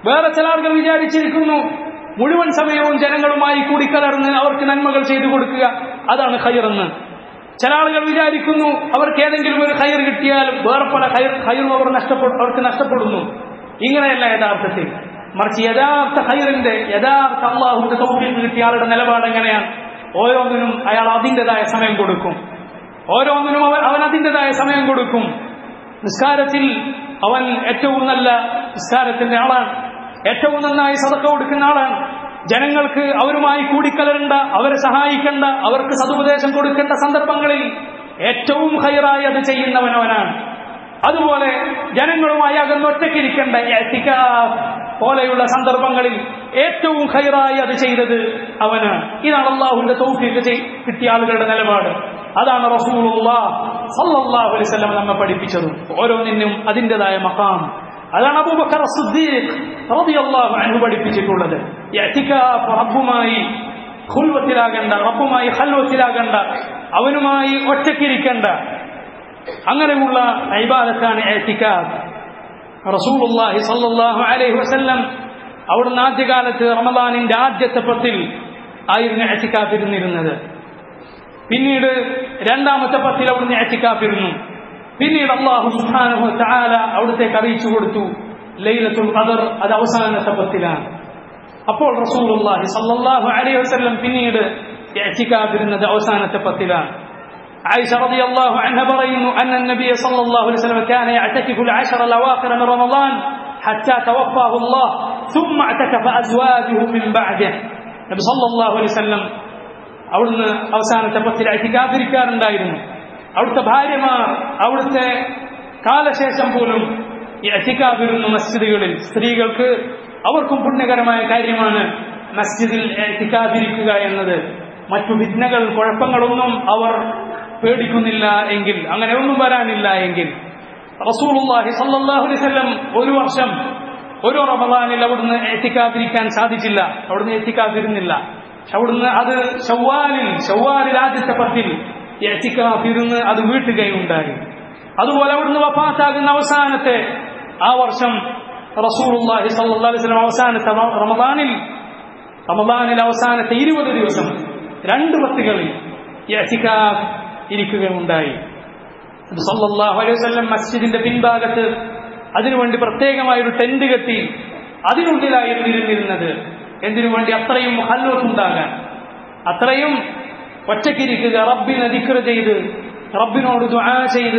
വേറെ ചില ആളുകൾ വിചാരിച്ചിരിക്കുന്നു മുഴുവൻ സമയവും ജനങ്ങളുമായി കൂടിക്കലർന്ന് അവർക്ക് നന്മകൾ ചെയ്തു കൊടുക്കുക അതാണ് ഖൈറെന്ന് ചില ആളുകൾ വിചാരിക്കുന്നു അവർക്ക് ഏതെങ്കിലും ഒരു ഖൈർ കിട്ടിയാൽ വേറെ പല ഖൈർ ഖൈറും അവർ നഷ്ടപ്പെടും അവർക്ക് നഷ്ടപ്പെടുന്നു ഇങ്ങനെയല്ല യഥാർത്ഥത്തിൽ മറിച്ച് യഥാർത്ഥ ഖൈറിന്റെ യഥാർത്ഥ അള്ളാഹുന്റെ തൗഫീഖ് കിട്ടിയ ആളുടെ നിലപാട് എങ്ങനെയാണ് ഓരോന്നിനും അയാൾ അതിൻ്റെതായ സമയം കൊടുക്കും ഓരോന്നിനും അവൻ അവൻ അതിൻ്റെതായ സമയം കൊടുക്കും നിസ്കാരത്തിൽ അവൻ ഏറ്റവും നല്ല നിസ്കാരത്തിന്റെ ആളാണ് ഏറ്റവും നന്നായി സതക്ക കൊടുക്കുന്ന ആളാണ് ജനങ്ങൾക്ക് അവരുമായി കൂടിക്കലരണ്ട അവരെ സഹായിക്കേണ്ട അവർക്ക് സതുപദേശം കൊടുക്കേണ്ട സന്ദർഭങ്ങളിൽ ഏറ്റവും ഹൈറായി അത് ചെയ്യുന്നവനവനാണ് അതുപോലെ ജനങ്ങളുമായി അകന്നൊറ്റക്കിരിക്കേണ്ട എത്തിക്കാഫ് പോലെയുള്ള സന്ദർഭങ്ങളിൽ ഏറ്റവും ഹൈറായി അത് ചെയ്തത് അവനാണ് ഇതാണ് അള്ളാഹുവിന്റെ തൗഫീഖ് ചെയ്- കിട്ടിയ ആളുകളുടെ നിലപാട് അതാണ് റസൂലുള്ളാഹ് സല്ലല്ലാഹു അലൈഹി വസല്ലം നമ്മെ പഠിപ്പിച്ചത് ഓരോന്നിനും അതിൻ്റെതായ മഖാം അതാണ് അബൂബക്കർ സിദ്ദീഖ് റളിയല്ലാഹു അൻഹു പഠിപ്പിച്ചിട്ടുള്ളത് ഇഅ്തികാഫ് റബ്ബുമായി ഖുൽവത്തിലാകണ്ട റബ്ബുമായി ഖൽവത്തിലാകണ്ട അവനുമായി ഒറ്റക്കിരിക്കേണ്ട അങ്ങനെയുള്ള ഇബാദത്താണ് ഇഅ്തികാഫ് റസൂലുള്ളാഹി സല്ലല്ലാഹു അലൈഹി വസല്ലം അവിടുന്ന് ആദ്യകാലത്ത് റമദാനിന്റെ ആദ്യത്തെ പത്തിൽ ആയിരുന്നു ഇഅ്തികാഫിരുന്നിരുന്നത് പിന്നീട് രണ്ടാമത്തെ പത്തിൽ അവിടുന്ന് ഇഅ്തികാഫിരുന്നു പിന്നീട് അള്ളാഹു സുബ്ഹാനഹു തആല അവിടുത്തേക്ക് അറിയിച്ചു കൊടുത്തു ലൈലത്തുൽ ഖദർ അത് അവസാനത്തെ പത്തിലാണ് അപ്പോൾ റസൂലുള്ളാഹി സല്ലല്ലാഹു അലൈഹി വസല്ലം പിന്നീട് ഇഅ്തികാഫിരുന്നത് അവസാനത്തെ പത്തിലാണ് عائشة رضي الله عنها برين أن النبي صلى الله عليه وسلم كان يعتكف العشر الأواخر من رمضان حتى توفاه الله ثم اعتكف أزواجه من بعده നബി സല്ലല്ലാഹു അലൈഹി വസല്ലം അവിടുന്ന് അവസാനത്തെ പത്തിൽ അറ്റിക്കാതിരിക്കാറുണ്ടായിരുന്നു അവിടുത്തെ ഭാര്യമാർ അവിടുത്തെ കാലശേഷം പോലും ഈ അറ്റിക്കാതിരുന്നു മസ്ജിദുകളിൽ സ്ത്രീകൾക്ക് അവർക്കും പുണ്യകരമായ കാര്യമാണ് മസ്ജിദിൽ എത്തിക്കാതിരിക്കുക എന്നത് മറ്റു വിഘ്നകൾ കുഴപ്പങ്ങളൊന്നും അവർ പേടിക്കുന്നില്ല എങ്കിൽ അങ്ങനെ ഒന്നും വരാനില്ല എങ്കിൽ റസൂലുള്ളാഹി സല്ലല്ലാഹു അലൈഹി വസല്ലം ഒരു വർഷം ഒരു റമദാനിൽ അവിടുന്ന് എത്തിക്കാതിരിക്കാൻ സാധിച്ചില്ല അവിടുന്ന് എത്തിക്കാതിരുന്നില്ല പക്ഷെ അവിടുന്ന് അത് ഷവ്വാലിൽ ഷവ്വാലിൽ ആദ്യത്തെ പത്തിൽ എത്തിക്കാതിരുന്ന് അത് വീട്ടുകയുണ്ടായി അതുപോലെ അവിടുന്ന് വഫാത്താകുന്ന അവസാനത്തെ ആ വർഷം റസൂലുള്ളാഹി സല്ലല്ലാഹു അലൈഹി വസല്ലം അവസാനത്തെ റമദാനിൽ റമദാനിൽ അവസാനത്തെ ഇരുപത് ദിവസം രണ്ട് പത്തുകളിൽ ഇഅ്തികാഫ് ഇരിക്കുകയുണ്ടായി അത് സല്ലല്ലാഹു അലൈഹി വസല്ലം മസ്ജിദിന്റെ പിൻഭാഗത്ത് അതിനുവേണ്ടി പ്രത്യേകമായ ഒരു ടെന്റ് കെട്ടി അതിനുള്ളിലായിരുന്നു ഇരുന്നിരുന്നത് എന്തിനു വേണ്ടി അത്രയും ഹല്ലോത്തുണ്ടാകാൻ അത്രയും ഒറ്റക്കിരിക്കുക റബ്ബിനെ ദിക്ർ ചെയ്ത് റബ്ബിനോട് ദുആ ചെയ്ത്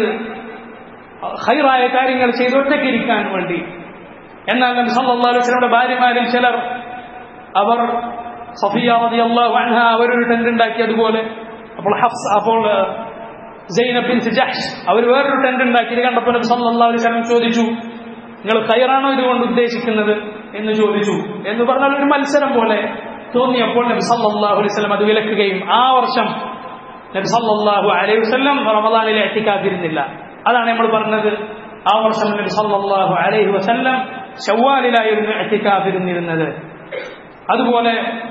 ഹൈറായ കാര്യങ്ങൾ ചെയ്ത് ഒറ്റക്കിരിക്കാൻ വേണ്ടി എന്നാൽ നബി സല്ലല്ലാഹു അലൈഹി വസല്ലമയുടെ ഭാര്യമാരിൽ ചിലർ അവർ സഫിയ റളിയല്ലാഹു അൻഹ അവരൊരു ടെന്റ് ഉണ്ടാക്കി അതുപോലെ അപ്പോൾ ഹഫ്സ് അപ്പോൾ സൈനബ് ബിൻ ജഹ്ഷ് അവർ വേറൊരു ടെന്റ് ഉണ്ടാക്കി ഇത് കണ്ടപ്പോൾ നബി സല്ലല്ലാഹു അലൈഹി വസല്ലം ചോദിച്ചു നിങ്ങൾ ഖൈറാണോ ഇതുകൊണ്ട് ഉദ്ദേശിക്കുന്നത് എന്ന് ചോദിച്ചു എന്ന് പറഞ്ഞാൽ ഒരു മത്സരം പോലെ തോന്നിയപ്പോൾ നബി സല്ലല്ലാഹു അലൈഹി വസല്ലം അത് വിലക്കുകയും ആ വർഷം നബി സല്ലല്ലാഹു അലൈഹി വസല്ലം റമദാനിലെ എത്തിക്കാതിരുന്നില്ല അതാണ് നമ്മൾ പറഞ്ഞത് ആ വർഷം നബി സല്ലല്ലാഹു അലൈഹി വസല്ലം ഷവ്വാലിലായിരുന്നു എത്തിക്കാതിരുന്നിരുന്നത് അതുപോലെ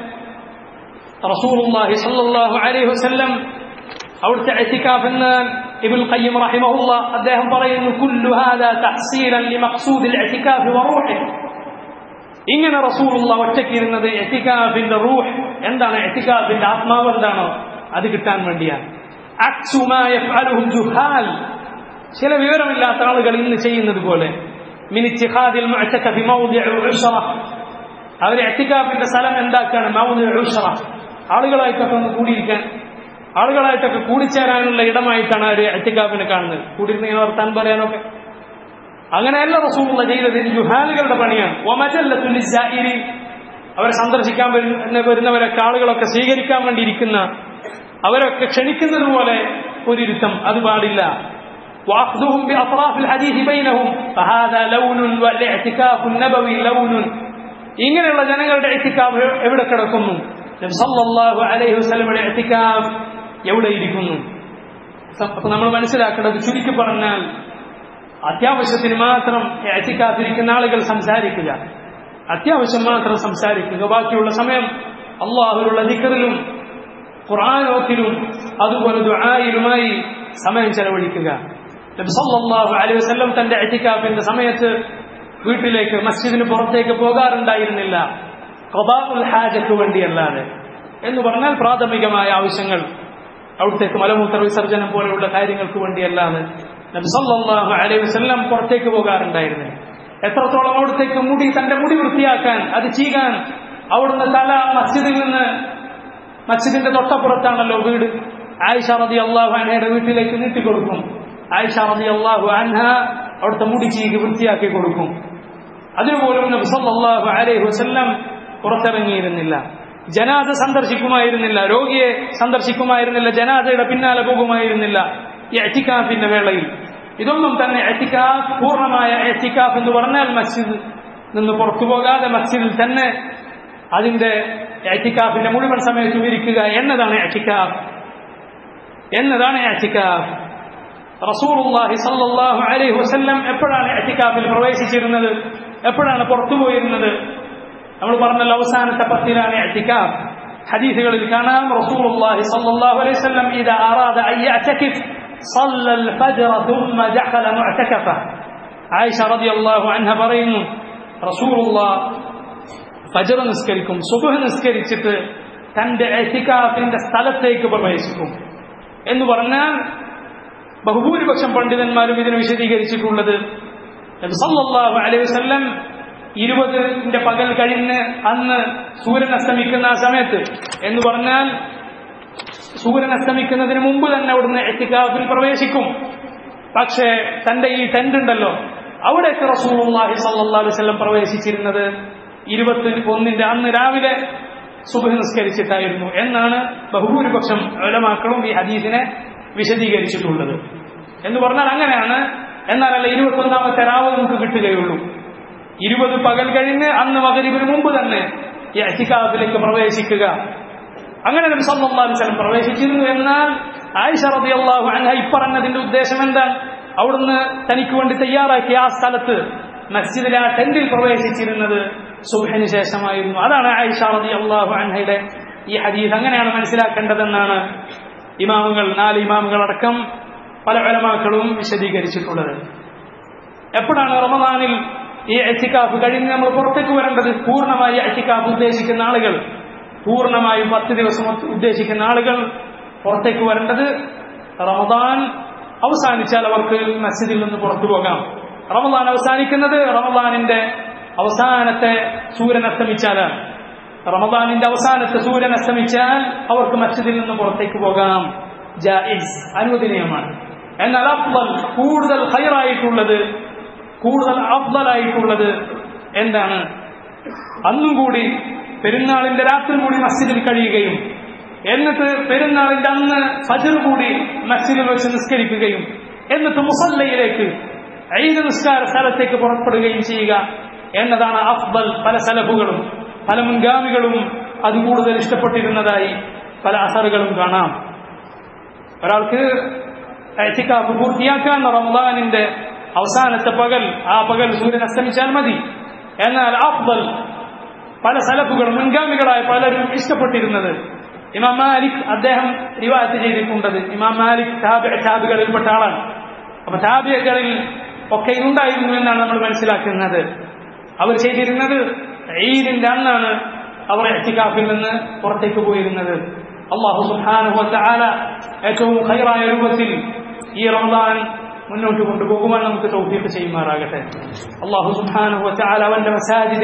റസൂലുള്ളാഹി സല്ലല്ലാഹു അലൈഹി വസല്ലം അവിടുത്തെ എത്തിക്കാഫ് എന്ന് ഇബുൽ ഖയ്യിം റഹിമഹുള്ള അദ്ദേഹം പറയുന്നു കുല്ലു ഹാദാ തഹ്സീലൻ ലിമഖ്സൂദിൽ ഇഅ്തികാഫ് വറൂഹി ഇങ്ങനെ റസൂലുള്ള ഒറ്റയ്ക്കിരുന്നത് എത്തിക്കാഫിന്റെ റൂഹ് എന്താണ് എത്തിക്കാഫിന്റെ ആത്മാവ് എന്താണോ അത് കിട്ടാൻ വേണ്ടിയാണ് അക്സു മാ യഫ്അലുഹു ജുഹാൽ ചില വിവരമില്ലാത്ത ആളുകൾ ഇന്ന് ചെയ്യുന്നത് പോലെ മിൻ ഇത്തിഖാദിൽ മുഅ്തഖഫി മൗദിഉ ഉശ്റ അവർ എത്തിക്കാഫിന്റെ സ്ഥലം എന്താക്കാണ് മൗദിഉ ഉശ്റ ആളുകളായിട്ടൊക്കെ ഒന്ന് കൂടിയിരിക്കാൻ ആളുകളായിട്ടൊക്കെ കൂടിച്ചേരാനുള്ള ഇടമായിട്ടാണ് അവർ എത്തിക്കാഫിനെ കാണുന്നത് കൂടിയിരുന്ന് ഇങ്ങനെ വർത്താൻ പറയാനൊക്കെ അങ്ങനെയല്ല റസൂലുള്ള ചെയ്തത് ഇത് ജുഹാലുകളുടെ പണിയാണ് ഒമജല്ലത്തുൽ ജാഇരി അവരെ സന്ദർശിക്കാൻ വരുന്ന വരുന്നവരൊക്കെ ആളുകളൊക്കെ സ്വീകരിക്കാൻ വേണ്ടി ഇരിക്കുന്ന അവരൊക്കെ ക്ഷണിക്കുന്നത് പോലെ ഒരിരുത്തം അത് പാടില്ല واخذهم باطراف الحديث بينهم فهذا لون والاعتكاف النبوي لون ഇങ്ങനെയുള്ള ജനങ്ങളുടെ എത്തിക്കാഫ് എവിടെ കിടക്കുന്നു നബി സല്ലല്ലാഹു അലൈഹി വസല്ലമയുടെ എത്തിക്കാഫ് എവിടെ ഇരിക്കുന്നു അപ്പൊ നമ്മൾ മനസ്സിലാക്കേണ്ടത് ചുരുക്കി പറഞ്ഞാൽ അത്യാവശ്യത്തിന് മാത്രം എത്തിക്കാതിരിക്കുന്ന ആളുകൾ സംസാരിക്കുക അത്യാവശ്യം മാത്രം സംസാരിക്കുക ബാക്കിയുള്ള സമയം അള്ളാഹുലുള്ള ദിക്കറിലും ഖുർആാനോത്തിലും അതുപോലെ ദുആയിലുമായി സമയം ചെലവഴിക്കുക നബി സല്ലല്ലാഹു അലൈഹി വസല്ലം തന്റെ എത്തിക്കാഫിന്റെ സമയത്ത് വീട്ടിലേക്ക് മസ്ജിദിന് പുറത്തേക്ക് പോകാറുണ്ടായിരുന്നില്ല ഖദാഉൽ ഹാജക്ക് വേണ്ടിയല്ലാതെ എന്ന് പറഞ്ഞാൽ പ്രാഥമികമായ ആവശ്യങ്ങൾ അവിടത്തേക്ക് മലമൂത്ര വിസർജനം പോലെയുള്ള കാര്യങ്ങൾക്ക് വേണ്ടിയല്ലാതെ നബി സല്ലല്ലാഹു അലൈഹി വസല്ലം പുറത്തേക്ക് പോകാറുണ്ടായിരുന്നു എത്രത്തോളം അവിടത്തേക്ക് മുടി തന്റെ മുടി വൃത്തിയാക്കാൻ അത് ചെയ്യാൻ അവിടുന്ന് തല മസ്ജിദിൽ നിന്ന് മസ്ജിദിന്റെ തൊട്ടപ്പുറത്താണല്ലോ വീട് ആയിഷ റതി അള്ളാഹു അൻഹയുടെ വീട്ടിലേക്ക് നീട്ടിക്കൊടുക്കും ആയിഷ റതി അള്ളാഹു അൻഹ അവിടുത്തെ മുടി ചീകി വൃത്തിയാക്കി കൊടുക്കും അതിനുപോലും നബി സല്ലല്ലാഹു അലൈഹി വസല്ലം പുറത്തിറങ്ങിയിരുന്നില്ല ജനാദ സന്ദർശിക്കുമായിരുന്നില്ല രോഗിയെ സന്ദർശിക്കുമായിരുന്നില്ല ജനാദയുടെ പിന്നാലെ പോകുമായിരുന്നില്ല ഈ എറ്റിക്കാഫിന്റെ വേളയിൽ ഇതൊന്നും തന്നെ എറ്റിക്കാഫ് പൂർണ്ണമായ എറ്റിക്കാഫ് എന്ന് പറഞ്ഞാൽ മസ്ജിദ് നിന്ന് പുറത്തു പോകാതെ മസ്ജിദിൽ തന്നെ അതിന്റെ എറ്റിക്കാഫിന്റെ മുഴുവൻ സമയത്തും ഇരിക്കുക എന്നതാണ് എറ്റിക്കാഫ് എന്നതാണ് എറ്റിക്കാഫ് റസൂലുള്ളാഹി സല്ലല്ലാഹു അലൈഹി വസല്ലം എപ്പോഴാണ് എറ്റിക്കാഫിൽ പ്രവേശിച്ചിരുന്നത് എപ്പോഴാണ് പുറത്തു പോയിരുന്നത് നമ്മൾ പറഞ്ഞല്ലോ അവസാനത്തെ പത്തിലാണ് എറ്റിക്കാഫ് ഹദീസുകളിൽ കാണാം റസൂലുള്ളാഹി സല്ലല്ലാഹു അലൈഹി വസല്ലം ഇദാ അറാദ അൻ യഅ്തകിഫ് صلى الفجر ثم دخل معتكفه عائشة رضي الله عنها പറയുന്നു റസൂലുള്ളാഹ് ഫജർ നിസ്കരിക്കും സുബഹ് നിസ്കരിച്ചിട്ട് തന്റെ എത്തിക്കാഫിന്റെ സ്ഥലത്തേക്ക് പ്രവേശിക്കും എന്ന് പറഞ്ഞാൽ ബഹുഭൂരിപക്ഷം പണ്ഡിതന്മാരും ഇതിനെ വിശദീകരിച്ചിട്ടുള്ളത് സല്ലല്ലാഹു അലൈഹി വസല്ലം ഇരുപതിന്റെ പകൽ കഴിഞ്ഞ് അന്ന് സൂര്യൻ അസ്തമിക്കുന്ന ആ സമയത്ത് എന്ന് പറഞ്ഞാൽ സൂര്യൻ അസ്തമിക്കുന്നതിന് മുമ്പ് തന്നെ അവിടുന്ന് എത്തിക്കാഫിൽ പ്രവേശിക്കും പക്ഷേ തന്റെ ഈ ടെന്റ് ഉണ്ടല്ലോ അവിടേക്ക് റസൂലുള്ളാഹി സല്ലല്ലാഹു അലൈഹി വസല്ലം പ്രവേശിച്ചിരുന്നത് ഇരുപത്തി ഒന്നിന്റെ അന്ന് രാവിലെ സുബഹ് നിസ്കരിച്ചിട്ടായിരുന്നു എന്നാണ് ബഹുഭൂരിപക്ഷം ഉലമാക്കളും ഈ ഹദീസിനെ വിശദീകരിച്ചിട്ടുള്ളത് എന്ന് പറഞ്ഞാൽ അങ്ങനെയാണ് എന്നാലല്ല ഇരുപത്തൊന്നാമത്തെ രാവ് നമുക്ക് കിട്ടുകയുള്ളൂ ഇരുപത് പകൽ കഴിഞ്ഞ് അന്ന് മകരിവിന് മുമ്പ് തന്നെ ഈ അസിക്കാഫിലേക്ക് പ്രവേശിക്കുക അങ്ങനെ നബി സല്ലല്ലാഹു അലൈഹി വസല്ലം പ്രവേശിച്ചിരുന്നു എന്നാൽ ആയിഷ റളിയല്ലാഹു അൻഹ ഇപ്പറഞ്ഞതിന്റെ ഉദ്ദേശം എന്താണ് അവിടുന്ന് തനിക്ക് വേണ്ടി തയ്യാറാക്കിയ ആ സ്ഥലത്ത് മസ്ജിദിലെ ആ ടെന്റിൽ പ്രവേശിച്ചിരുന്നത് സുബഹിന് ശേഷമായിരുന്നു അതാണ് ആയിഷ റളിയല്ലാഹു അൻഹയുടെ ഈ ഹദീസ് അങ്ങനെയാണ് മനസ്സിലാക്കേണ്ടതെന്നാണ് ഇമാമുകൾ നാല് ഇമാമുകൾ അടക്കം പല ഉലമാക്കളും വിശദീകരിച്ചിട്ടുള്ളത് എപ്പോഴാണ് റമദാനിൽ ഈ എത്തിക്കാഫ് കഴിഞ്ഞ് നമ്മൾ പുറത്തേക്ക് വരേണ്ടത് പൂർണ്ണമായി എത്തിക്കാഫ് ഉദ്ദേശിക്കുന്ന ആളുകൾ പൂർണ്ണമായും പത്ത് ദിവസം ഉദ്ദേശിക്കുന്ന ആളുകൾ പുറത്തേക്ക് വരേണ്ടത് റമദാൻ അവസാനിച്ചാൽ അവർക്ക് മസ്ജിദിൽ നിന്ന് പുറത്തു പോകാം റമദാൻ അവസാനിക്കുന്നത് റമദാനിന്റെ അവസാനത്തെ സൂര്യൻ അസ്തമിച്ചാലാണ് റമദാനിന്റെ അവസാനത്തെ സൂര്യൻ അസ്തമിച്ചാൽ അവർക്ക് മസ്ജിദിൽ നിന്ന് പുറത്തേക്ക് പോകാം ജായിസ് അനുവദനീയമാണ് എന്നാൽ അഫ്ദൽ കൂടുതൽ ഹൈറായിട്ടുള്ളത് കൂടുതൽ അഫ്ദലായിട്ടുള്ളത് എന്താണ് അന്നും കൂടി പെരുന്നാളിന്റെ രാത്രി കൂടി മസ്ജിദിൽ കഴിയുകയും എന്നിട്ട് പെരുന്നാളിന്റെ അന്ന് ഫജർ കൂടി മസ്ജിദിൽ വെച്ച് നിസ്കരിക്കുകയും എന്നിട്ട് മുസല്ലയിലേക്ക് ഐദ് നിസ്കാര സ്ഥലത്തേക്ക് പുറപ്പെടുകയും ചെയ്യുക എന്നതാണ് അഫ്ബൽ പല സലഫുകളും പല മുൻഗാമികളും അത് കൂടുതൽ ഇഷ്ടപ്പെട്ടിരുന്നതായി പല അസറുകളും കാണാം ഒരാൾക്ക് എത്തിക്കാഫ് പൂർത്തിയാക്കാൻ റമദാനിന്റെ അവസാനത്തെ പകൽ ആ പകൽ സൂര്യൻ അസ്തമിച്ചാൽ മതി എന്നാൽ അഫ്ബൽ പല സലഫുകളും മുൻഗാമികളായ പലരും ഇഷ്ടപ്പെട്ടിരുന്നത് ഇമാം മാലിക് അദ്ദേഹം റിവായത്ത് ചെയ്തിട്ടുണ്ടത് ഇമാം മാലിക് താബികളിൽപ്പെട്ട ആളാണ് അപ്പൊ താബിയകളിൽ ഒക്കെ ഉണ്ടായിരുന്നു എന്നാണ് നമ്മൾ മനസ്സിലാക്കുന്നത് അവർ ചെയ്തിരുന്നത് ഈദിന്റെ അന്നാണ് അവർ എത്തിക്കാഫിൽ നിന്ന് പുറത്തേക്ക് പോയിരുന്നത് അള്ളാഹു സുഹാനുഹ ഏറ്റവും ഹൈറായ രൂപത്തിൽ ഈ റമദാൻ മുന്നോട്ട് കൊണ്ടുപോകുവാൻ നമുക്ക് തൗഫീഖ് ചെയ്യുമാറാകട്ടെ അള്ളാഹു സുഹാനുഹ അവന്റെ മസാജിദ്